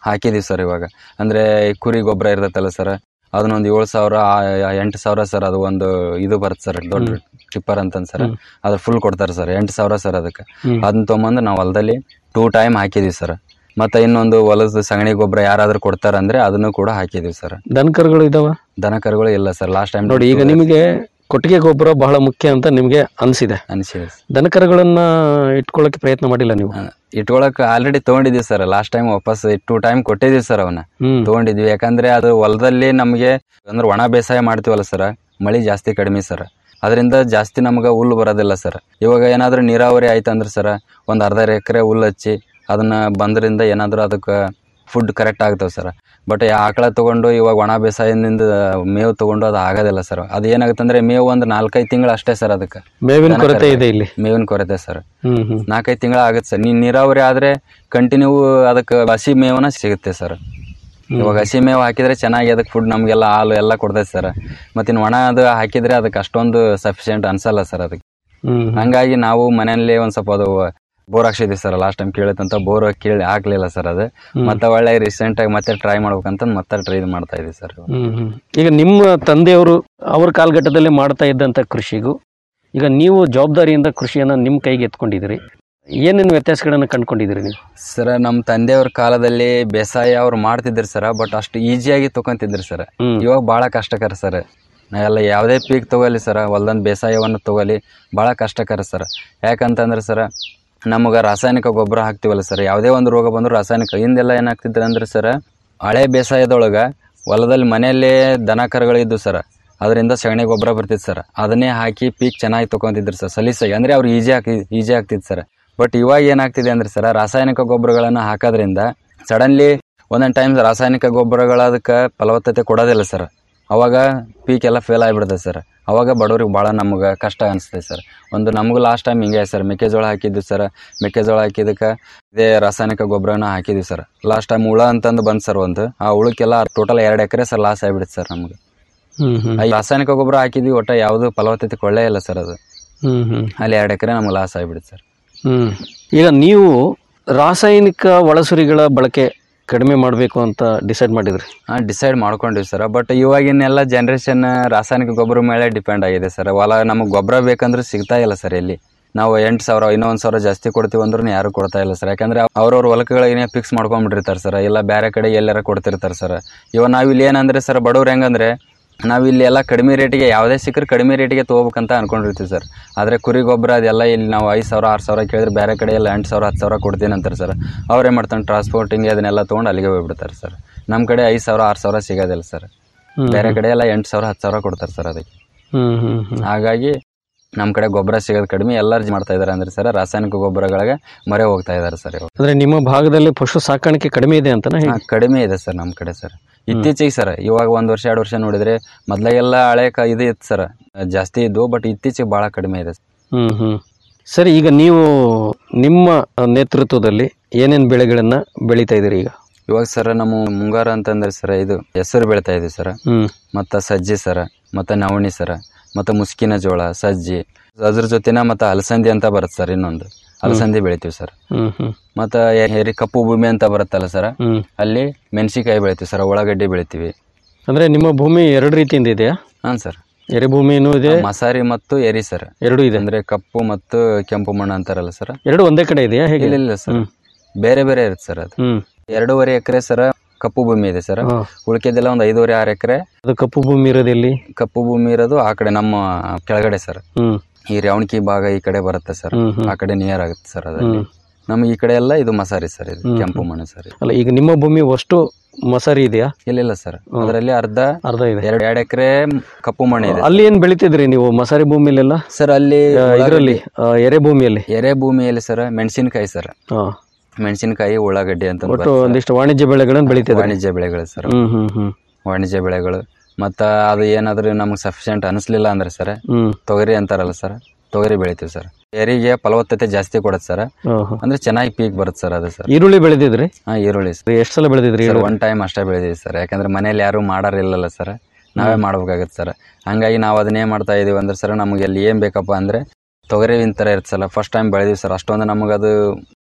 ಹಾಕಿದೀವಿ ಸರ್ ಇವಾಗ ಅಂದ್ರೆ ಈ ಕುರಿ ಗೊಬ್ಬರ ಇರ್ತೈತಲ್ಲ ಸರ್ ಅದನ್ನೊಂದು ಏಳು ಸಾವಿರ ಆ- ಎಂಟು ಸಾವಿರ ಸರ್ ಅದು ಒಂದು ಇದು ಬರುತ್ತೆ ಸರ್ ದೊಡ್ಡ ಟಿಪ್ಪರ್ ಅಂತಂದ್ ಸರ್ ಹ್ಮ್. ಅದ್ರ ಫುಲ್ ಕೊಡ್ತಾರೆ ಸರ್ ಎಂಟು ಸಾವಿರ ಸರ್ ಅದಕ್ಕೆ ಹ್ಮ್. ಅದನ್ನ ತೊಗೊಂಬಂದು ನಾವು ಹೊಲದಲ್ಲಿ ಟೂ ಟೈಮ್ ಹಾಕಿದೀವಿ ಸರ್ ಮತ್ತೆ ಇನ್ನೊಂದು ಹೊಲದ ಸಗಣಿ ಗೊಬ್ಬರ ಯಾರಾದ್ರೂ ಕೊಡ್ತಾರಂದ್ರೆ ಅದನ್ನು ಕೂಡ ಹಾಕಿದೀವಿ ಸರ್ ದನ ಕರುಗಳು ಇದಾವ ದನ ಕರುಗಳು ಇಲ್ಲ ಸರ್ ಲಾಸ್ಟ್ ಟೈಮ್ ನೋಡಿ ಈಗ ನಿಮಗೆ ಕೊಟ್ಟಿಗೆ ಗೊಬ್ಬರ ಬಹಳ ಮುಖ್ಯ ಅಂತ ನಿಮಗೆ ಅನಿಸಿದೆ ಅನಿಸಿದೆ ದನ ಕರುಗಳನ್ನ ಇಟ್ಕೊಳ್ಳೋಕೆ ಪ್ರಯತ್ನ ಮಾಡಿಲ್ಲ ನೀವು ಇಟ್ಕೊಳಕ್ ಆಲ್ರೆಡಿ ತಗೊಂಡಿದೀವಿ ಸರ್ ಲಾಸ್ಟ್ ಟೈಮ್ ವಾಪಸ್ ಟೂ ಟೈಮ್ ಕೊಟ್ಟಿದೀವಿ ಸರ್ ಅವನ್ನ ಹ್ಮ್. ತಗೊಂಡಿದ್ವಿ ಯಾಕಂದ್ರೆ ಅದು ಹೊಲದಲ್ಲಿ ನಮಗೆ ಅಂದ್ರೆ ಒಣ ಬೇಸಾಯ ಮಾಡ್ತೀವಲ್ಲ ಸರ್ ಮಳಿ ಜಾಸ್ತಿ ಕಡಿಮೆ ಸರ್ ಅದರಿಂದ ಜಾಸ್ತಿ ನಮ್ಗೆ ಹುಲ್ಲು ಬರೋದಿಲ್ಲ ಸರ್ ಇವಾಗ ಏನಾದ್ರೂ ನೀರಾವರಿ ಆಯ್ತಂದ್ರೆ ಸರ್ ಒಂದು ಅರ್ಧ ಎಕರೆ ಹುಲ್ಲು ಹಚ್ಚಿ ಅದನ್ನ ಬಂದ್ರಿಂದ ಏನಾದ್ರೂ ಅದಕ್ಕೆ ಫುಡ್ ಕರೆಕ್ಟ್ ಆಗ್ತಾವೆ ಸರ್ ಬಟ್ ಆಕಳ ತಗೊಂಡು ಇವಾಗ ಒಣ ಬೇಸಾಯದಿಂದ ಮೇವು ತಗೊಂಡು ಅದು ಆಗೋದಿಲ್ಲ ಸರ್ ಅದು ಏನಾಗುತ್ತೆ ಅಂದ್ರೆ ಮೇವು ಒಂದು ನಾಲ್ಕೈದು ತಿಂಗಳು ಅಷ್ಟೇ ಸರ್ ಅದಕ್ಕೆ ಮೇವಿನ ದನ ಕೊರತೆ ಕರುಗಳಿಗೆ. ಇದೆ ಇಲ್ಲಿ ಮೇವಿನ ಕೊರತೆ ಸರ್ ಹ್ಮ್ ಹ್ಮ್ ನಾಲ್ಕೈದು ತಿಂಗಳ ಆಗುತ್ತೆ ಸರ್ ನೀನ್ ನೀರಾವರಿ ಆದ್ರೆ ಕಂಟಿನ್ಯೂ ಅದಕ್ಕೆ ಹಸಿ ಮೇವನ ಸಿಗುತ್ತೆ ಸರ್ ಇವಾಗ ಹಸಿ ಮೇವು ಹಾಕಿದ್ರೆ ಚೆನ್ನಾಗಿ ಅದಕ್ಕೆ ಫುಡ್ ನಮಗೆಲ್ಲ ಹಾಲು ಎಲ್ಲ ಕೊಡ್ತೈತೆ ಸರ್ ಮತ್ತೆ ಇನ್ನು ಒಣ ಅದು ಹಾಕಿದ್ರೆ ಅದಕ್ಕೆ ಅಷ್ಟೊಂದು ಸಫಿಶಿಯೆಂಟ್ ಅನ್ಸಲ್ಲ ಸರ್ ಅದಕ್ಕೆ ಹ್ಮ್ ಹಂಗಾಗಿ ನಾವು ಮನೆಯಲ್ಲಿ ಒಂದ್ ಸ್ವಲ್ಪ ಅದು ಬೋರ್ ಹಾಕ್ಸಿದ್ವಿ ಸರ್ ಲಾಸ್ಟ್ ಟೈಮ್ ಕೇಳಿತ್ತಂತ ಬೋರ್ ಕೇಳಿ ಹಾಕ್ಲಿಲ್ಲ ಸರ್ ಅದು ಹ್ಮ್. ಮತ್ತೆ ಒಳ್ಳೆ ರೀಸೆಂಟ್ ಆಗಿ ಮತ್ತೆ ಟ್ರೈ ಮಾಡ್ಬೇಕಂತ ಮತ್ತೆ ಟ್ರೈ ಮಾಡ್ತಾ ಇದೀವಿ ಸರ್ ಹ್ಮ್ ಹ್ಮ್. ಈಗ ನಿಮ್ಮ ತಂದೆಯವರು ಅವ್ರ ಕಾಲಘಟ್ಟದಲ್ಲಿ ಮಾಡ್ತಾ ಇದ್ದಂಥ ಕೃಷಿಗೂ ಈಗ ನೀವು ಜವಾಬ್ದಾರಿಯಿಂದ ಕೃಷಿಯನ್ನ ನಿಮ್ಮ ಕೈಗೆ ಎತ್ಕೊಂಡಿದ್ದೀರಿ ಏನೇನು ವ್ಯತ್ಯಾಸಗಳನ್ನು ಕಂಡುಕೊಂಡಿದ್ದೀರಿ ನೀವು ಸರ್ ನಮ್ಮ ತಂದೆಯವ್ರ ಕಾಲದಲ್ಲಿ ಬೇಸಾಯ ಅವ್ರು ಮಾಡ್ತಿದ್ರು ಸರ್ ಬಟ್ ಅಷ್ಟು ಈಸಿಯಾಗಿ ತಗೊಂತಿದ್ರು ಸರ್ ಹ್ಮ್. ಇವಾಗ ಭಾಳ ಕಷ್ಟಕರ ಸರ್ ನಾವೆಲ್ಲ ಯಾವುದೇ ಪೀಕ್ ತಗೊಳ್ಳಿ ಸರ್ ಹೊಲ್ದಂದು ಬೇಸಾಯವನ್ನು ತಗೊಳ್ಳಿ ಭಾಳ ಕಷ್ಟಕರ ಸರ್ ಯಾಕಂತಂದ್ರೆ ಸರ್ ನಮಗೆ ರಾಸಾಯನಿಕ ಗೊಬ್ಬರ ಹಾಕ್ತಿವಲ್ಲ ಸರ್ ಯಾವುದೇ ಒಂದು ರೋಗ ಬಂದರೂ ರಾಸಾಯನಿಕ ಹಿಂದೆಲ್ಲ ಏನಾಗ್ತಿದ್ರು ಅಂದ್ರೆ ಸರ್ ಹಳೆ ಬೇಸಾಯದೊಳಗೆ ಹೊಲದಲ್ಲಿ ಮನೆಯಲ್ಲೇ ದನ ಕರುಗಳಿದ್ದು ಸರ್ ಅದರಿಂದ ಸಗಣಿ ಗೊಬ್ಬರ ಬರ್ತಿತ್ತು ಸರ್ ಅದನ್ನೇ ಹಾಕಿ ಪೀಕ್ ಚೆನ್ನಾಗಿ ತೊಗೊಂತಿದ್ರು ಸರ್ ಸಲೀಸಾಗಿ ಅಂದರೆ ಅವ್ರು ಈಜಿ ಹಾಕಿ ಈಜಿ ಆಗ್ತಿತ್ತು ಸರ್ ಬಟ್ ಇವಾಗ ಏನಾಗ್ತಿದೆ ಅಂದ್ರೆ ಸರ್ ರಾಸಾಯನಿಕ ಗೊಬ್ಬರಗಳನ್ನು ಹಾಕೋದ್ರಿಂದ ಸಡನ್ಲಿ ಒಂದೊಂದು ಟೈಮ್ ರಾಸಾಯನಿಕ ಗೊಬ್ಬರಗಳ ಅದಕ್ಕೆ ಫಲವತ್ತತೆ ಕೊಡೋದಿಲ್ಲ ಸರ್ ಅವಾಗ ಪೀಕ್ ಎಲ್ಲ ಫೇಲ್ ಆಗಿಬಿಡ್ತದೆ ಸರ್ ಅವಾಗ ಬಡವ್ರಿಗೆ ಭಾಳ ನಮ್ಗೆ ಕಷ್ಟ ಅನಿಸ್ತದೆ ಸರ್ ಒಂದು ನಮಗೂ ಲಾಸ್ಟ್ ಟೈಮ್ ಹಿಂಗೆ ಸರ್ ಮೆಕ್ಕೆಜೋಳ ಹಾಕಿದ್ವಿ ಸರ್ ಮೆಕ್ಕೆಜೋಳ ಹಾಕಿದ್ದಕ್ಕೆ ಇದೇ ರಾಸಾಯನಿಕ ಗೊಬ್ಬರನ ಹಾಕಿದ್ವಿ ಸರ್ ಲಾಸ್ಟ್ ಟೈಮ್ ಹುಳ ಅಂತಂದು ಬಂತು ಸರ್ ಒಂದು ಆ ಹುಳಕ್ಕೆಲ್ಲ ಟೋಟಲ್ ಎರಡು ಎಕರೆ ಸರ್ ಲಾಸ್ ಆಗಿಬಿಡುತ್ತೆ ಸರ್ ನಮ್ಗೆ ಹ್ಮ್ ಹ್ಮ್ ಆ ರಾಸಾಯನಿಕ ಗೊಬ್ಬರ ಹಾಕಿದ್ವಿ ಒಟ್ಟು ಯಾವುದು ಫಲವತ್ತತೆ ಕೊಳ್ಳೇ ಇಲ್ಲ ಸರ್ ಅದು ಹ್ಮ್ ಹ್ಮ್ ಅಲ್ಲಿ ಎರಡು ಎಕರೆ ನಮ್ಗೆ ಲಾಸ್ ಆಗಿಬಿಡುತ್ತೆ ಸರ್ ಹ್ಮ್ ಈಗ ನೀವು ರಾಸಾಯನಿಕ ಒಳಸುರಿಗಳ ಬಳಕೆ ಕಡಿಮೆ ಮಾಡಬೇಕು ಅಂತ ಡಿಸೈಡ್ ಮಾಡಿದ್ರಿ ಹಾಂ ಡಿಸೈಡ್ ಮಾಡ್ಕೊಂಡಿವಿ ಸರ್ ಬಟ್ ಇವಾಗಿನೆಲ್ಲ ಜನ್ರೇಷನ್ ರಾಸಾಯನಿಕ ಗೊಬ್ಬರ ಮೇಲೆ ಡಿಪೆಂಡ್ ಆಗಿದೆ ಸರ್ ಹೊಲ ನಮಗೆ ಗೊಬ್ಬರ ಬೇಕಂದ್ರೆ ಸಿಗ್ತಾ ಇಲ್ಲ ಸರ್ ಎಲ್ಲಿ ನಾವು ಎಂಟು ಸಾವಿರ ಇನ್ನೊಂದು ಸಾವಿರ ಜಾಸ್ತಿ ಕೊಡ್ತೀವಿ ಅಂದ್ರೂ ಯಾರು ಕೊಡ್ತಾ ಇಲ್ಲ ಸರ್ ಯಾಕಂದ್ರೆ ಅವ್ರವ್ರ ಹೊಲಗಳಿಗೆ ಫಿಕ್ಸ್ ಮಾಡ್ಕೊಂಡ್ಬಿಟ್ಟಿರ್ತಾರೆ ಸರ್ ಇಲ್ಲ ಬೇರೆ ಕಡೆ ಎಲ್ಲಾರ ಕೊಡ್ತಿರ್ತಾರೆ ಸರ್ ಇವಾಗ ನಾವಿಲ್ಲಿ ಏನಂದ್ರೆ ಸರ್ ಬಡವ್ರು ಹೆಂಗಂದ್ರೆ ನಾವಿಲ್ಲಿ ಎಲ್ಲ ಕಡಿಮೆ ರೇಟಿಗೆ ಯಾವುದೇ ಸಿಕ್ಕರೆ ಕಡಿಮೆ ರೇಟಿಗೆ ತೊಗೋಬೇಕಂತ ಅನ್ಕೊಂಡಿರ್ತೀವಿ ಸರ್ ಆದರೆ ಕುರಿ ಗೊಬ್ಬರ ಅದೆಲ್ಲ ಇಲ್ಲಿ ನಾವು ಐದು ಸಾವಿರ ಆರು ಸಾವಿರ ಕೇಳಿದ್ರೆ ಬೇರೆ ಕಡೆ ಎಲ್ಲ ಎಂಟು ಸಾವಿರ ಹತ್ತು ಸಾವಿರ ಕೊಡ್ತೀನಿ ಅಂತಾರೆ ಸರ್ ಅವ್ರೇನು ಮಾಡ್ತಾನೆ ಟ್ರಾನ್ಸ್ಪೋರ್ಟಿಂಗ್ ಅದನ್ನೆಲ್ಲ ತೊಗೊಂಡು ಅಲ್ಲಿಗೆ ಹೋಗ್ಬಿಡ್ತಾರೆ ಸರ್ ನಮ್ಮ ಕಡೆ ಐದು ಸಾವಿರ ಆರು ಸಾವಿರ ಸಿಗೋದಿಲ್ಲ ಸರ್ ಹ್ಮ್. ಬೇರೆ ಕಡೆ ಎಲ್ಲ ಎಂಟು ಸಾವಿರ ಹತ್ತು ಸಾವಿರ ಕೊಡ್ತಾರೆ ಸರ್ ಅದಕ್ಕೆ ಹ್ಮ್ ಹ್ಮ್ ಹ್ಮ್ ಹಾಗಾಗಿ ನಮ್ಮ ಕಡೆ ಗೊಬ್ಬರ ಸಿಗೋದು ಕಡಿಮೆ ಎಲ್ಲರೂ ಮಾಡ್ತಾ ಇದ್ದಾರೆ ಅಂದ್ರೆ ಸರ್ ರಾಸಾಯನಿಕ ಗೊಬ್ಬರಗಳಿಗೆ ಮೊರೆ ಹೋಗ್ತಾ ಇದ್ದಾರೆ ಸರ್ ಇವಾಗ ಅಂದ್ರೆ ನಿಮ್ಮ ಭಾಗದಲ್ಲಿ ಪಶು ಸಾಕಾಣಿಕೆ ಕಡಿಮೆ ಇದೆ ಅಂತನಾ ಹಾ, ಹೇಗೆ ಕಡಿಮೆ ಇದೆ ಸರ್ ನಮ್ಮ ಕಡೆ ಸರ್ ಇತ್ತೀಚೆಗೆ ಸರ್ ಇವಾಗ ಒಂದು ವರ್ಷ ಎರಡು ವರ್ಷ ನೋಡಿದ್ರೆ ಮೊದಲಾಗೆಲ್ಲ ಹಳೆ ಕ ಇದು ಇತ್ತು ಸರ್ ಜಾಸ್ತಿ ಇದ್ವು ಬಟ್ ಇತ್ತೀಚೆಗೆ ಭಾಳ ಕಡಿಮೆ ಇದೆ ಹ್ಮ್ ಹ್ಮ್ ಸರಿ ಈಗ ನೀವು ನಿಮ್ಮ ನೇತೃತ್ವದಲ್ಲಿ ಏನೇನು ಬೆಳೆಗಳನ್ನ ಬೆಳೀತಾ ಇದ್ದೀರಿ ಈಗ ಇವಾಗ ಸರ್ ನಮ್ಮ ಮುಂಗಾರ ಅಂತಂದ್ರೆ ಸರ್ ಇದು ಹೆಸರು ಬೆಳಿತಾ ಇದೀವಿ ಸರ್ ಹ್ಮ್ ಮತ್ತು ಸಜ್ಜಿ ಸರ ಮತ್ತು ನವಣಿ ಸರ ಮತ್ತು ಮುಸ್ಕಿನ ಜೋಳ ಸಜ್ಜಿ ಅದ್ರ ಜೊತೆನ ಮತ್ತು ಅಲಸಂದಿ ಅಂತ ಬರುತ್ತೆ ಸರ್ ಇನ್ನೊಂದು ಅಲಸಂದಿ ಬೆಳಿತೀವಿ ಸರ್ ಹ್ಮ್ ಹ್ಮ್ ಮತ್ತು ಹೇರಿ ಕಪ್ಪು ಭೂಮಿ ಅಂತ ಬರುತ್ತಲ್ಲ ಸರ್ ಹ್ಮ್ ಅಲ್ಲಿ ಮೆಣಸಿಕಾಯಿ ಬೆಳಿತೀವಿ ಸರ್ ಉಳ್ಳಾಗಡ್ಡಿ ಬೆಳಿತೀವಿ ಅಂದ್ರೆ ನಿಮ್ಮ ಭೂಮಿ ಎರಡು ರೀತಿಯಿಂದ ಇದೆಯಾ ಹಾಂ ಸರ್ ಎರೆಭೂಮಿನೂ ಇದೆ ಮಸಾರಿ ಮತ್ತು ಎರಿ ಸರ್ ಎರಡೂ ಇದೆ ಅಂದ್ರೆ ಕಪ್ಪು ಮತ್ತು ಕೆಂಪು ಮಣ್ಣು ಅಂತಾರಲ್ಲ ಸರ್ ಎರಡು ಒಂದೇ ಕಡೆ ಇದೆಯಾ ಹೇಗೆ ಇಲ್ಲ ಇಲ್ಲ ಸರ್ ಬೇರೆ ಬೇರೆ ಇರುತ್ತೆ ಸರ್ ಅದು ಹ್ಮ್ ಎರಡೂವರೆ ಎಕರೆ ಸರ್ ಕಪ್ಪು ಭೂಮಿ ಇದೆ ಸರ್ ಹಾ. ಉಳಿಕೆದೆಲ್ಲ ಒಂದು ಐದೂವರೆ ಆರು ಎಕರೆ ಅದು ಕಪ್ಪು ಭೂಮಿ ಇರೋದು ಎಲ್ಲಿ ಕಪ್ಪು ಭೂಮಿ ಇರೋದು ಆ ಕಡೆ ನಮ್ಮ ಕೆಳಗಡೆ ಸರ್ ಹ್ಮ್ ಈ ರೆವಣಿಕಿ ಭಾಗ ಈ ಕಡೆ ಬರುತ್ತೆ ಸರ್ ಹ್ಮ್, ಹ್ಮ್. ಆ ಕಡೆ ನಿಯರ್ ಆಗುತ್ತೆ ಸರ್ ಅದಲ್ಲಿ ಹ್ಮ್. ನಮ್ಗೆ ಈ ಕಡೆ ಎಲ್ಲ ಇದು ಮಸಾರಿ ಸರ್ ಇದು ಹ್ಮ್, ಕೆಂಪು ಹ್ಮ್. ಮಣ್ಣು ಸರ್ ಇದು. ಅಲ್ಲ ಈಗ ನಿಮ್ಮ ಭೂಮಿ ಅಷ್ಟು ಮಸಾರಿ ಇದೆಯಾ ಇಲ್ಲ ಇಲ್ಲ ಸರ್ ಹ್ಮ್. ಅದರಲ್ಲಿ ಅರ್ಧ ಅರ್ಧ ಇದೆ ಎರಡು ಎರಡು ಎಕರೆ ಕಪ್ಪು ಮಣ್ಣು ಇದೆ ಅಲ್ಲಿ ಏನ್ ಬೆಳಿತಿದ್ರಿ ನೀವು ಮಸಾರಿ ಭೂಮಿಲೆಲ್ಲ ಸರ್ ಅಲ್ಲಿ ಆ, ಇದ್ರಲ್ಲಿ ಆ, ಎರೆ ಭೂಮಿಯಲ್ಲಿ ಎರೆ ಭೂಮಿಯಲ್ಲಿ ಸರ್ ಮೆಣಸಿನಕಾಯಿ ಸರ್ ಹಾ ಮೆಣಸಿನಕಾಯಿ ಉಳ್ಳಾಗಡ್ಡಿ ಅಂತ ಒಟ್ಟು ಒಂದಿಷ್ಟು ವಾಣಿಜ್ಯ ಬೆಳೆಗಳನ್ನ ಬೆಳಿತಿದ್ರಿ ವಾಣಿಜ್ಯ ಬೆಳೆಗಳು ಸರ್ ಹ್ಮ್ ಹ್ಮ್ ಹ್ಮ್ ವಾಣಿಜ್ಯ ಬೆಳೆಗಳು ಮತ್ತು ಅದು ಏನಾದರೂ ನಮ್ಗೆ ಸಫಿಷಿಯೆಂಟ್ ಅನಿಸ್ಲಿಲ್ಲ ಅಂದ್ರೆ ಸರ್ ಹ್ಮ್ ತೊಗರಿ ಅಂತಾರಲ್ಲ ಸರ್ ತೊಗರಿ ಬೆಳಿತೀವಿ ಸರ್ ಎರಿಗೆ ಫಲವತ್ತತೆ ಜಾಸ್ತಿ ಕೊಡುತ್ತೆ ಸರ್ ಹಾ, ಹಾ. ಅಂದ್ರೆ ಚೆನ್ನಾಗಿ ಪೀಕ್ ಬರುತ್ತೆ ಸರ್ ಅದು ಸರ್ ಈರುಳ್ಳಿ ಬೆಳೆದಿದ್ರಿ ಹಾಂ ಈರುಳ್ಳಿ ಸರ್ ಎಷ್ಟು ಸಲ ಬೆಳೆದಿದ್ರಿ ಸರ್ ಈರುಳ್ಳಿ? ಒನ್ ಟೈಮ್ ಅಷ್ಟೇ ಬೆಳೆದೀವಿ ಸರ್ ಯಾಕಂದ್ರೆ ಮನೇಲಿ ಯಾರು ಮಾಡಾರಿಲ್ಲಲ್ಲ ಸರ್ ನಾವೇ ಮಾಡ್ಬೇಕಾಗತ್ತೆ ಸರ್ ಹಂಗಾಗಿ ನಾವು ಅದನ್ನೇ ಮಾಡ್ತಾ ಇದೀವಿ ಅಂದ್ರೆ ಸರ್ ನಮಗೆ ಅಲ್ಲಿ ಏನು ಬೇಕಪ್ಪ ಅಂದ್ರೆ ತೊಗರಿ ಥರ ಇರುತ್ತೆ ಸರ್ ಫಸ್ಟ್ ಟೈಮ್ ಬೆಳೆದೀವಿ ಸರ್ ಅಷ್ಟೊಂದು ನಮಗೆ ಅದು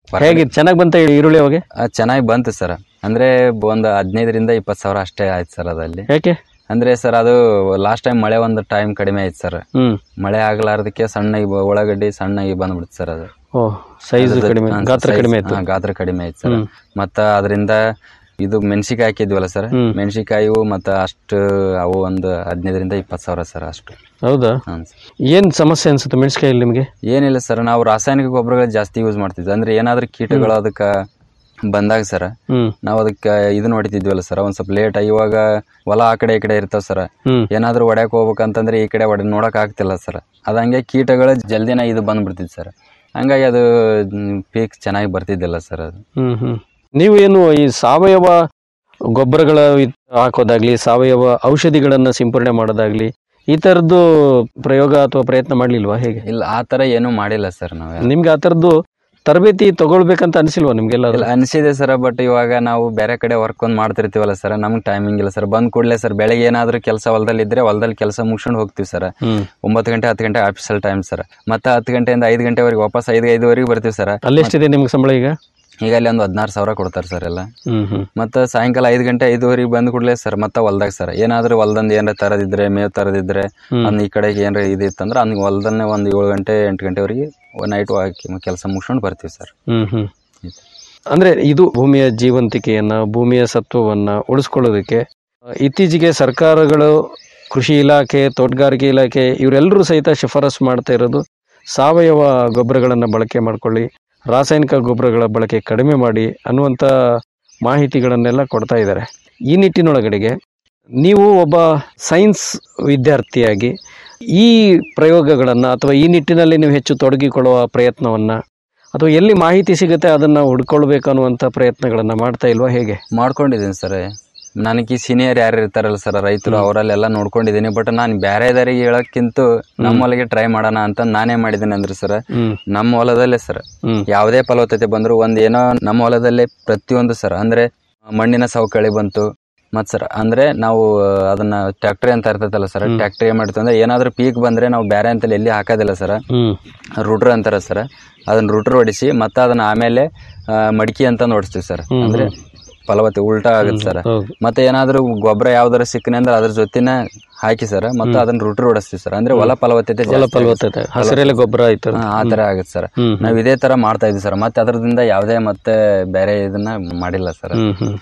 ಹೇಗೆ ಚೆನ್ನಾಗಿ ಬಂತ ಈರುಳ್ಳಿ ಅವಾಗ ಚೆನ್ನಾಗಿ ಬಂತು ಸರ್ ಅಂದ್ರೆ ಒಂದು ಹದಿನೈದರಿಂದ ಇಪ್ಪತ್ತು ಸಾವಿರ ಅಷ್ಟೇ ಆಯ್ತು ಸರ್ ಅದಲ್ಲಿ ಯಾಕೆ ಅಂದ್ರೆ ಸರ್ ಅದು ಲಾಸ್ಟ್ ಟೈಮ್ ಮಳೆ ಒಂದು ಟೈಮ್ ಕಡಿಮೆ ಆಯ್ತು ಸರ್ ಹ್ಮ್ ಮಳೆ ಆಗ್ಲಾರ್ದಕ್ಕೆ ಸಣ್ಣಗೆ ಬ- ಉಳ್ಳಾಗಡ್ಡಿ ಸಣ್ಣಗೆ ಬಂದ್ಬಿಡ್ತು ಸರ್ ಅದು ಓ ಸೈಜ್ ಅದ್ರದ್ದು- ಕಡಿಮೆ ಹಾ, ಗಾತ್ರ size- ಕಡಿಮೆ ಆಯ್ತು ಹಾ, ಗಾತ್ರ ಕಡಿಮೆ ಆಯ್ತು ಸರ್ ಹ್ಮ್. ಮತ್ತ ಅದರಿಂದ ಇದು ಮೆಣಸಿಕಾಯಿ ಹಾಕಿದ್ವಲ್ಲ ಸರ್ ಹ್ಮ್. ಮೆಣಸಿಕಾಯಿವು ಮತ್ತ ಅಷ್ಟು ಅವು ಒಂದು ಹದಿನೈದರಿಂದ ಇಪ್ಪತ್ತು ಸಾವಿರ ಸರ್ ಅಷ್ಟು ಹೌದಾ ಏನ್ ಸಮಸ್ಯೆ ಅನ್ಸುತ್ತೆ ಮೆಣಸಿಕಾಯಲ್ಲಿ ನಿಮಗೆ ಏನಿಲ್ಲ ಸರ್ ನಾವು ರಾಸಾಯನಿಕ ಗೊಬ್ಬರಗಳು ಜಾಸ್ತಿ ಯೂಸ್ ಮಾಡ್ತಿದ್ವಿ ಅಂದ್ರೆ ಏನಾದ್ರೂ ಕೀಟಗಳು ಅದಕ್ಕೆ ಬಂದಾಗ ಸರ್ ಹ್ಮ್ ನಾವು ಅದಕ್ಕೆ ಇದು ನೋಡ್ತಿದ್ವಲ್ಲ ಸರ್ ಒಂದ್ ಸ್ವಲ್ಪ ಲೇಟ್ ಇವಾಗ ಹೊಲ ಆ ಕಡೆ ಈ ಕಡೆ ಇರ್ತಾವ ಸರ್ ಹ್ಮ್ ಏನಾದ್ರೂ ಹೊಡ್ಯಾಕ್ ಹೋಗ್ಬೇಕಂತಂದ್ರೆ ಈ ಕಡೆ ಹೊಡೆ ನೋಡಕ್ ಆಗ್ತಿಲ್ಲ ಸರ್ ಅದಂಗೆ ಕೀಟಗಳು ಜಲ್ದಿನ ಇದು ಬಂದ್ಬಿಡ್ತಿದ್ ಸರ್ ಹಂಗಾಗಿ ಅದು ಪೀಕ್ ಚೆನ್ನಾಗಿ ಬರ್ತಿದ್ದಿಲ್ಲ ಸರ್ ಅದು ಹ್ಮ್ ಹ್ಮ್ ನೀವು ಏನು ಈ ಸಾವಯವ ಗೊಬ್ಬರಗಳ ಇದ್- ಹಾಕೋದಾಗ್ಲಿ ಸಾವಯವ ಔಷಧಿಗಳನ್ನ ಸಿಂಪರಣೆ ಮಾಡೋದಾಗ್ಲಿ ಈ ತರದ್ದು ಪ್ರಯೋಗ ಅಥವಾ ಪ್ರಯತ್ನ ಮಾಡ್ಲಿಲ್ವಾ ಹೇಗೆ ಇಲ್ಲ ಆ ತರ ಏನು ಮಾಡಿಲ್ಲ ಸರ್ ನಾವು ನಿಮ್ಗೆ ಆ ತರದ್ದು ತರಬೇತಿ ತಗೊಳ್ಬೇಕಂತ ಅನಿಸಿಲ್ವಾ ನಿಮ್ಗೆಲ್ಲ ಇಲ್ಲ ಅನಿಸಿದೆ ಸರ್ ಬಟ್ ಇವಾಗ ನಾವು ಬೇರೆ ಕಡೆ ವರ್ಕ್ ಒಂದು ಮಾಡ್ತಿರ್ತೀವಲ್ಲ ಸರ್ ನಮ್ಗೆ ಟೈಮಿಂಗ್ ಇಲ್ಲ ಸರ್ ಬಂದ್ ಕೂಡಲೇ ಸರ್ ಬೆಳಗ್ಗೆ ಏನಾದ್ರೂ ಕೆಲಸ ಹೊಲದಲ್ಲಿ ಇದ್ರೆ ಹೊಲದಲ್ಲಿ ಕೆಲಸ ಮುಗಿಸ್ಕೊಂಡು ಹೋಗ್ತೀವಿ ಸರ್ ಹ್ಮ್ ಒಂಬತ್ತು ಗಂಟೆ ಹತ್ತು ಗಂಟೆ ಆಫೀಸಲ್ ಟೈಮ್ ಸರ್ ಮತ್ತೆ ಹತ್ತು ಗಂಟೆಯಿಂದ ಐದು ಗಂಟೆವರೆಗೆ ವಾಪಸ್ ಐದು ಐದುವರೆಗೆ ಬರ್ತೀವಿ ಸರ್ ಅಲ್ಲೆಷ್ಟಿದೆ ನಿಮ್ಗೆ ಸಂಬಳ ಈಗ ಈಗ ಅಲ್ಲಿ ಒಂದು ಹದಿನಾರು ಸಾವಿರ ಕೊಡ್ತಾರೆ ಸರ್ ಎಲ್ಲ ಹ್ಮ್ ಹ್ಮ್ ಮತ್ತೆ ಸಾಯಂಕಾಲ ಐದು ಗಂಟೆ ಐದುವರೆಗೆ ಬಂದ್ ಕೂಡಲೇ ಸರ್ ಮತ್ತೆ ಹೊಲ್ದಾಗ ಸರ್ ಏನಾದ್ರೂ ಹೊಲ್ದಂದು ಏನಾರ ತರದಿದ್ರೆ ಮೇವ್ ತರದಿದ್ರೆ ಹ್ಮ್. ಅದ್ನ ಈ ಕಡೆಗೆ ಏನಾರ ಇದಿತ್ತಂದ್ರೆ ಅದ್ನ ಹೊಲ್ದನ್ನೇ ಒಂದು ಏಳು ಗಂಟೆ ಎಂಟು ಗಂಟೆವರೆಗೆ ನೈಟ್ ಹಾಕಿ ಕೆಲಸ ಮುಗಿಸ್ಕೊಂಡು ಬರ್ತೀವಿ ಸರ್ ಹ್ಮ್ ಹ್ಮ್ ಅಂದ್ರೆ ಇದು ಭೂಮಿಯ ಜೀವಂತಿಕೆಯನ್ನ ಭೂಮಿಯ ಸತ್ವವನ್ನ ಉಳಿಸ್ಕೊಳ್ಳೋದಕ್ಕೆ ಆ, ಇತ್ತೀಚೆಗೆ ಸರ್ಕಾರಗಳು ಕೃಷಿ ಇಲಾಖೆ ತೋಟಗಾರಿಕೆ ಇಲಾಖೆ ಇವರೆಲ್ಲರೂ ಸಹಿತ ಶಿಫಾರಸು ಮಾಡ್ತಾ ಇರೋದು ಸಾವಯವ ಗೊಬ್ಬರಗಳನ್ನು ಬಳಕೆ ಮಾಡ್ಕೊಳ್ಳಿ ರಾಸಾಯನಿಕ ಗೊಬ್ಬರಗಳ ಬಳಕೆ ಕಡಿಮೆ ಮಾಡಿ ಅನ್ನುವಂಥ ಮಾಹಿತಿಗಳನ್ನೆಲ್ಲ ಕೊಡ್ತಾ ಇದ್ದಾರೆ ಈ ನಿಟ್ಟಿನೊಳಗಡೆಗೆ ನೀವು ಒಬ್ಬ ಸೈನ್ಸ್ ವಿದ್ಯಾರ್ಥಿಯಾಗಿ ಈ ಪ್ರಯೋಗಗಳನ್ನು ಅಥವಾ ಈ ನಿಟ್ಟಿನಲ್ಲಿ ನೀವು ಹೆಚ್ಚು ತೊಡಗಿಕೊಳ್ಳುವ ಪ್ರಯತ್ನವನ್ನು ಅಥವಾ ಎಲ್ಲಿ ಮಾಹಿತಿ ಸಿಗುತ್ತೆ ಅದನ್ನು ಹುಡ್ಕೊಳ್ಬೇಕು ಅನ್ನುವಂಥ ಪ್ರಯತ್ನಗಳನ್ನು ಮಾಡ್ತಾ ಇಲ್ವಾ ಹೇಗೆ ಮಾಡ್ಕೊಂಡಿದ್ದೀನಿ ಸರ್ ನನಗೆ ಸೀನಿಯರ್ ಯಾರು ಇರ್ತಾರಲ್ಲ ಸರ್ ರೈತರು ಅವರಲ್ಲೆಲ್ಲ ನೋಡ್ಕೊಂಡಿದ್ದೀನಿ ಬಟ್ ನಾನು ಬೇರೆದವರಿಗೆ ಹೇಳೋಕ್ಕಿಂತ ನಮ್ಮ ಹೊಲಗೆ ಟ್ರೈ ಮಾಡೋಣ ಅಂತ ನಾನೇ ಮಾಡಿದ್ದೀನಿ ಅಂದ್ರೆ ಸರ್ ಹ್ಮ್ ನಮ್ಮ ಹೊಲದಲ್ಲೇ ಸರ್ ಹ್ಮ್ ಯಾವುದೇ ಫಲವತ್ತತೆ ಬಂದ್ರು ಒಂದ್ ಏನೋ ನಮ್ಮ ಹೊಲದಲ್ಲೇ ಪ್ರತಿಯೊಂದು ಸರ್ ಅಂದ್ರೆ ಮಣ್ಣಿನ ಸವಕಳಿ ಬಂತು ಮತ್ ಸರ್ ಅಂದ್ರೆ ನಾವು ಅದನ್ನ ಟ್ಯಾಕ್ಟ್ರಿ ಅಂತ ಇರ್ತೈತಲ್ಲ ಸರ್ ಟ್ಯಾಕ್ಟ್ರಿ ಏನ್ ಮಾಡ್ತೀವಿ ಅಂದ್ರೆ ಏನಾದ್ರೂ ಪೀಕ್ ಬಂದ್ರೆ ನಾವು ಬೇರೆ ಅಂತ ಎಲ್ಲಿ ಹಾಕೋದಿಲ್ಲ ಸರ್ ಹ್ಮ್ ರೂಟ್ರ್ ಅಂತಾರ ಸರ್ ಅದನ್ನ ರೂಟ್ರ್ ಹೊಡಿಸಿ ಮತ್ತೆ ಅದನ್ನ ಆಮೇಲೆ ಆ, ಮಡಿಕೆ ಅಂತ ಓಡಿಸ್ತೀವಿ ಸರ್ ಹ್ಮ್, ಅಂದ್ರೆ ಫಲವತ್ತೆ ಉಲ್ಟಾ ಆಗುತ್ತೆ ಸರ್ ಹೌದು. ಮತ್ತೆ ಏನಾದ್ರೂ ಗೊಬ್ಬರ ಯಾವ್ದಾರ ಸಿಕ್ಕನೆ ಅಂದ್ರೆ ಅದ್ರ ಜೊತೆನ ಹಾಕಿ ಸರ್ ಮತ್ತೆ ಅದನ್ನ ರೂಟ್ರ್ ಹೊಡಿಸ್ತೀವಿ ಸರ್ ಅಂದ್ರೆ ಹೊಲ ಫಲವತ್ತತೆ ಹೊಲ ಜಾಸ್ತಿ ಫಲವತ್ತತೆ ಆಗುತ್ತೆ. ಹಸಿರೆಲೆ ಗೊಬ್ಬರ ಆಯ್ತು ಹಾ, ಆ ತರ ಆಗುತ್ತೆ ಸರ್ ಹ್ಮ್, ಹ್ಮ್. ನಾವ್ ಇದೇ ತರ ಮಾಡ್ತಾ ಇದೀವಿ ಸರ್ ಮತ್ತೆ ಅದರದಿಂದ ಯಾವುದೇ ಮತ್ತೆ ಬೇರೆ ಇದನ್ನ ಮಾಡಿಲ್ಲ ಸರ್ ಹ್ಮ್ ಹ್ಮ್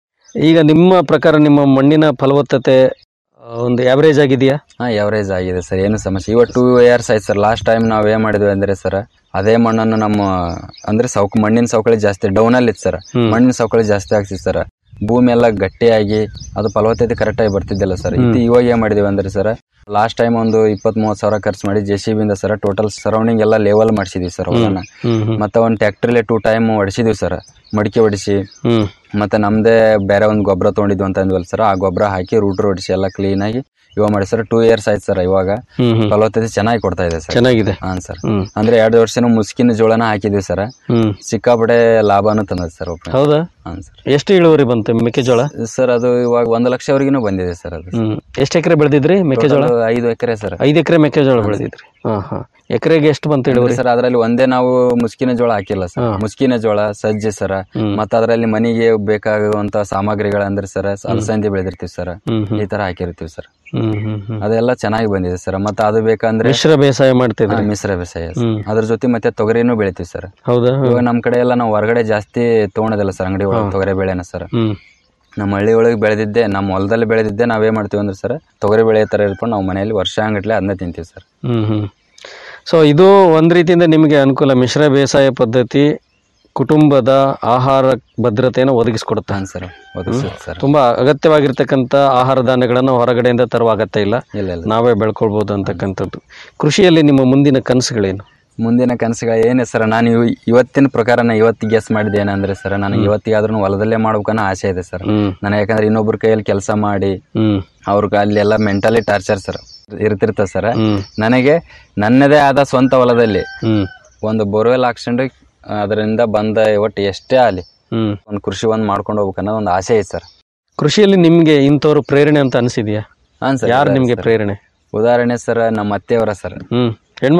ಈಗ ನಿಮ್ಮ ಪ್ರಕಾರ ನಿಮ್ಮ ಮಣ್ಣಿನ ಫಲವತ್ತತೆ ಆ, ಒಂದು ಆವರೇಜ್ ಆಗಿದೆಯಾ ಹಾ ಎವರೇಜ್ ಆಗಿದೆ ಸರ್ ಏನು ಸಮಸ್ಯೆ ಇವಾಗ ಟೂ ಇಯರ್ಸ್ ಆಯ್ತು ಸರ್ ಲಾಸ್ಟ್ ಟೈಮ್ ನಾವ್ ಏನ್ ಮಾಡಿದ್ವಿ ಅಂದ್ರೆ ಸರ್ ಅದೇ ಮಣ್ಣನ್ನು ನಮ್ಮ ಅಂದ್ರೆ ಸೌಕ್ ಮಣ್ಣಿನ ಸವಕಳಿ ಜಾಸ್ತಿ ಡೌನ್ ಅಲ್ಲಿ ಇತ್ತು ಸರ್ ಹ್ಮ್. ಮಣ್ಣಿನ ಸವಕಳಿ ಜಾಸ್ತಿ ಆಗ್ತಿತ್ತು ಸರ್ ಭೂಮಿ ಎಲ್ಲ ಗಟ್ಟಿಯಾಗಿ ಅದು ಫಲವತ್ತತೆ ಕರೆಕ್ಟ್ ಆಗಿ ಬರ್ತಿದ್ದಿಲ್ಲ ಸರ್ ಇದು ಇವಾಗ ಏನ್ ಮಾಡಿದೀವಿ ಅಂದ್ರೆ ಸರ್ ಲಾಸ್ಟ್ ಟೈಮ್ ಒಂದು ಇಪ್ಪತ್ತ್ ಮೂವತ್ತು ಸಾವಿರ ಖರ್ಚು ಮಾಡಿ ಜೆ ಸಿ ಬಿಂದ ಸರ್ ಟೋಟಲ್ ಸರೌಂಡಿಂಗ್ ಎಲ್ಲ ಲೆವೆಲ್ ಮಾಡಿಸಿದೀವಿ ಸರ್ ಹೊಲನ ಹ್ಮ್ ಹ್ಮ್ ಮತ್ತೆ ಒಂದು ಟ್ಯಾಕ್ಟ್ರಿಲೆ ಟೂ ಟೈಮ್ ಹೊಡಿಸಿದೀವಿ ಸರ್ ಮಡಿಕೆ ಹೊಡಿಸಿ ಹ್ಮ್ ಮತ್ತೆ ನಮ್ದೇ ಬೇರೆ ಒಂದು ಗೊಬ್ಬರ ತೊಗೊಂಡಿದ್ವಿ ಅಂತ ಅಂದ್ವಲ್ಲ ಸರ್ ಆ ಗೊಬ್ಬರ ಹಾಕಿ ರೂಟ್ರ್ ಹೊಡಿಸಿ ಎಲ್ಲ ಕ್ಲೀನ್ ಆಗಿ ಇವಾಗ ಮಾಡಿ ಸರ್ ಟೂ ಇಯರ್ಸ್ ಆಯ್ತು ಸರ್ ಇವಾಗ ಹ್ಮ್ ಹ್ಮ್ ಫಲವತ್ತತೆ ಚೆನ್ನಾಗಿ ಕೊಡ್ತಾ ಇದೆ ಸರ್ ಚೆನ್ನಾಗಿದೆ ಹಾಂ ಸರ್ ಹ್ಮ್ ಅಂದ್ರೆ ಎರಡು ವರ್ಷನೂ ಮುಸ್ಕಿನ ಜೋಳನ ಹಾಕಿದ್ವಿ ಸರ್ ಹ್ಮ್ ಸಿಕ್ಕಾಪಟ್ಟೆ ಲಾಭನೂ ತಂದದ ಸರ್ ಒಬ್ಬ ಹೌದಾ ಹಾಂ ಸರ್ ಎಷ್ಟು ಇಳುವರಿ ಬಂತು ಮೆಕ್ಕೆಜೋಳ ಸರ್ ಅದು ಇವಾಗ ಒಂದು ಲಕ್ಷವರೆಗೂ ಬಂದಿದೆ ಸರ್ ಅದು ಹ್ಮ್ ಎಷ್ಟು ಎಕರೆ ಬೆಳೆದಿದ್ರಿ ಮೆಕ್ಕೆಜೋಳ Total ಐದು ಎಕರೆ ಸರ್ ಐದು ಎಕರೆ ಮೆಕ್ಕೆಜೋಳ ಬೆಳೆದಿದ್ರಿ ಹಾ ಹಾ ಎಕರೆಗೆ ಎಷ್ಟು ಬಂತು ಇಳುವರಿ ಸರ್ ಅದರಲ್ಲಿ ಒಂದೇ ನಾವು ಮುಸ್ಕಿನ ಜೋಳ ಹಾಕಿಲ್ಲ ಸರ್ ಮುಸ್ಕಿನ ಜೋಳ ಸಜ್ಜೆ ಸರ್ ಹ್ಮ್. ಮತ್ತೆ ಅದರಲ್ಲಿ ಮನೆಗೆ ಬೇಕಾಗುವಂತ ಸಾಮಗ್ರಿಗಳಂದ್ರೆ ಸರ್ ಅಲಸಂದಿ ಬೆಳೆದಿರ್ತೀವಿ ಸರ್ ಹ್ಮ್ ಹ್ಮ್ ಈ ತರ ಹಾಕಿರ್ತೀವಿ ಸರ್ ಹ್ಮ್ ಹ್ಮ್ ಹ್ಮ್ ಅದೆಲ್ಲ ಚೆನ್ನಾಗಿ ಬಂದಿದೆ ಸರ್ ಮತ್ತೆ ಅದು ಬೇಕಂದ್ರೆ ಮಿಶ್ರ ಬೇಸಾಯ ಮಾಡ್ತಿದ್ರಿ ಹಾ, ಮಿಶ್ರ ಬೇಸಾಯ sir. ಹ್ಮ್. ಅದ್ರ ಜೊತೆ ಮತ್ತೆ ತೊಗರಿನೂ ಬೆಳಿತೀವಿ ಸರ್ ಹೌದಾ ಇವಾಗ ನಮ್ ಕಡೆ ಎಲ್ಲ ನಾವು ಹೊರಗಡೆ ಜಾಸ್ತಿ ತಗೊಳೋದಿಲ್ಲ ಸರ್ ಅಂಗಡಿ ಒಳಗೆ ತೊಗರಿ ಬೆಳೆನ ಸರ್ ಹ್ಮ್ ನಮ್ಮ ಹಳ್ಳಿ ಒಳಗೆ ಬೆಳೆದಿದ್ದೆ ನಮ್ಮ ಹೊಲದಲ್ಲಿ ಬೆಳೆದಿದ್ದೆ ನಾವೇ ಮಾಡ್ತೀವಿ ಅಂದ್ರೆ ಸರ್ ತೊಗರಿ ಬೆಳೆ ತರ ಇಟ್ಕೊಂಡು ನಾವು ಮನೆಯಲ್ಲಿ ವರ್ಷ ಅಂಗಟ್ಲೆ ಅದನ್ನ ತಿಂತೀವಿ ಸರ್ ಹ್ಮ್ ಹ್ಮ್ ಸೊ ಇದು ಒಂದ್ ರೀತಿಯಿಂದ ನಿಮಗೆ ಅನುಕೂಲ ಮಿಶ್ರ ಬೇಸಾಯ ಪದ್ಧತಿ ಕುಟುಂಬದ ಆಹಾರ ಭದ್ರತೆಯನ್ನು ಒದಗಿಸ್ಕೊಡುತ್ತೆ ಹಾಂ ಸರ್ ಒದಗಿಸುತ್ತೆ ಸರ್ ತುಂಬಾ ಅಗತ್ಯವಾಗಿರ್ತಕ್ಕಂಥ ಆಹಾರ ಧಾನ್ಯಗಳನ್ನು ಹೊರಗಡೆಯಿಂದ ತರುವ ಅಗತ್ಯ ಇಲ್ಲ ಇಲ್ಲ ಇಲ್ಲ ನಾವೇ ಬೆಳ್ಕೊಳ್ಬೋದು ಅಂತಕ್ಕಂಥದ್ದು ಕೃಷಿಯಲ್ಲಿ ನಿಮ್ಮ ಮುಂದಿನ ಕನಸುಗಳೇನು ಮುಂದಿನ ಕನಸುಗಳು ಏನೇ ಸರ್ ನಾನು ಇವ್- ಇವತ್ತಿನ ಪ್ರಕಾರ ನಾನು ಇವತ್ತು ಗೆಸ್ ಮಾಡಿದ್ದು ಏನಂದ್ರೆ ಸರ್ ನನಗೆ ಇವತ್ತಿಗಾದ್ರೂ ಹೊಲದಲ್ಲೇ ಮಾಡ್ಬೇಕನ್ನೋ ಆಸೆ ಇದೆ ಸರ್ ಹ್ಮ್ ನಾನು ಯಾಕಂದ್ರೆ ಇನ್ನೊಬ್ರ ಕೈಯಲ್ಲಿ ಕೆಲಸ ಮಾಡಿ ಹ್ಮ್ ಅವ್ರಿಗೆ ಅಲ್ಲೆಲ್ಲ ಮೆಂಟಲಿ ಟಾರ್ಚರ್ ಸರ್ ಇರ್ತಿರ್ತ ಸರ್ ಹ್ಮ್ ನನಗೆ ನನ್ನದೇ ಆದ ಸ್ವಂತ ಹೊಲದಲ್ಲಿ ಹ್ಮ್ ಒಂದು ಬೋರ್ವೆಲ್ ಹಾಕ್ಸ್ಕೊಂಡು ಅದರಿಂದ ಬಂದ ಒಟ್ಟು ಎಷ್ಟೇ ಆಗಲಿ ಹ್ಮ್ ಒಂದು ಕೃಷಿ ಒಂದು ಮಾಡ್ಕೊಂಡು ಹೋಗ್ಬೇಕನ್ನೋ ಒಂದು ಆಸೆ ಐತೆ ಸರ್ ಕೃಷಿಯಲ್ಲಿ ನಿಮ್ಗೆ ಇಂಥವ್ರು ಪ್ರೇರಣೆ ಅಂತ ಅನಿಸಿದ್ಯಾ ಹಾಂ ಸರ್ ಯಾರು ಇದ್ದಾರೆ ನಿಮ್ಗೆ ಸರ್. ಪ್ರೇರಣೆ ಉದಾಹರಣೆ ಸರ್ ನಮ್ಮ ಅತ್ತೆಯವರ ಸರ್ ಹ್ಮ್ ಹೆಣ್ಮಕ್ಳು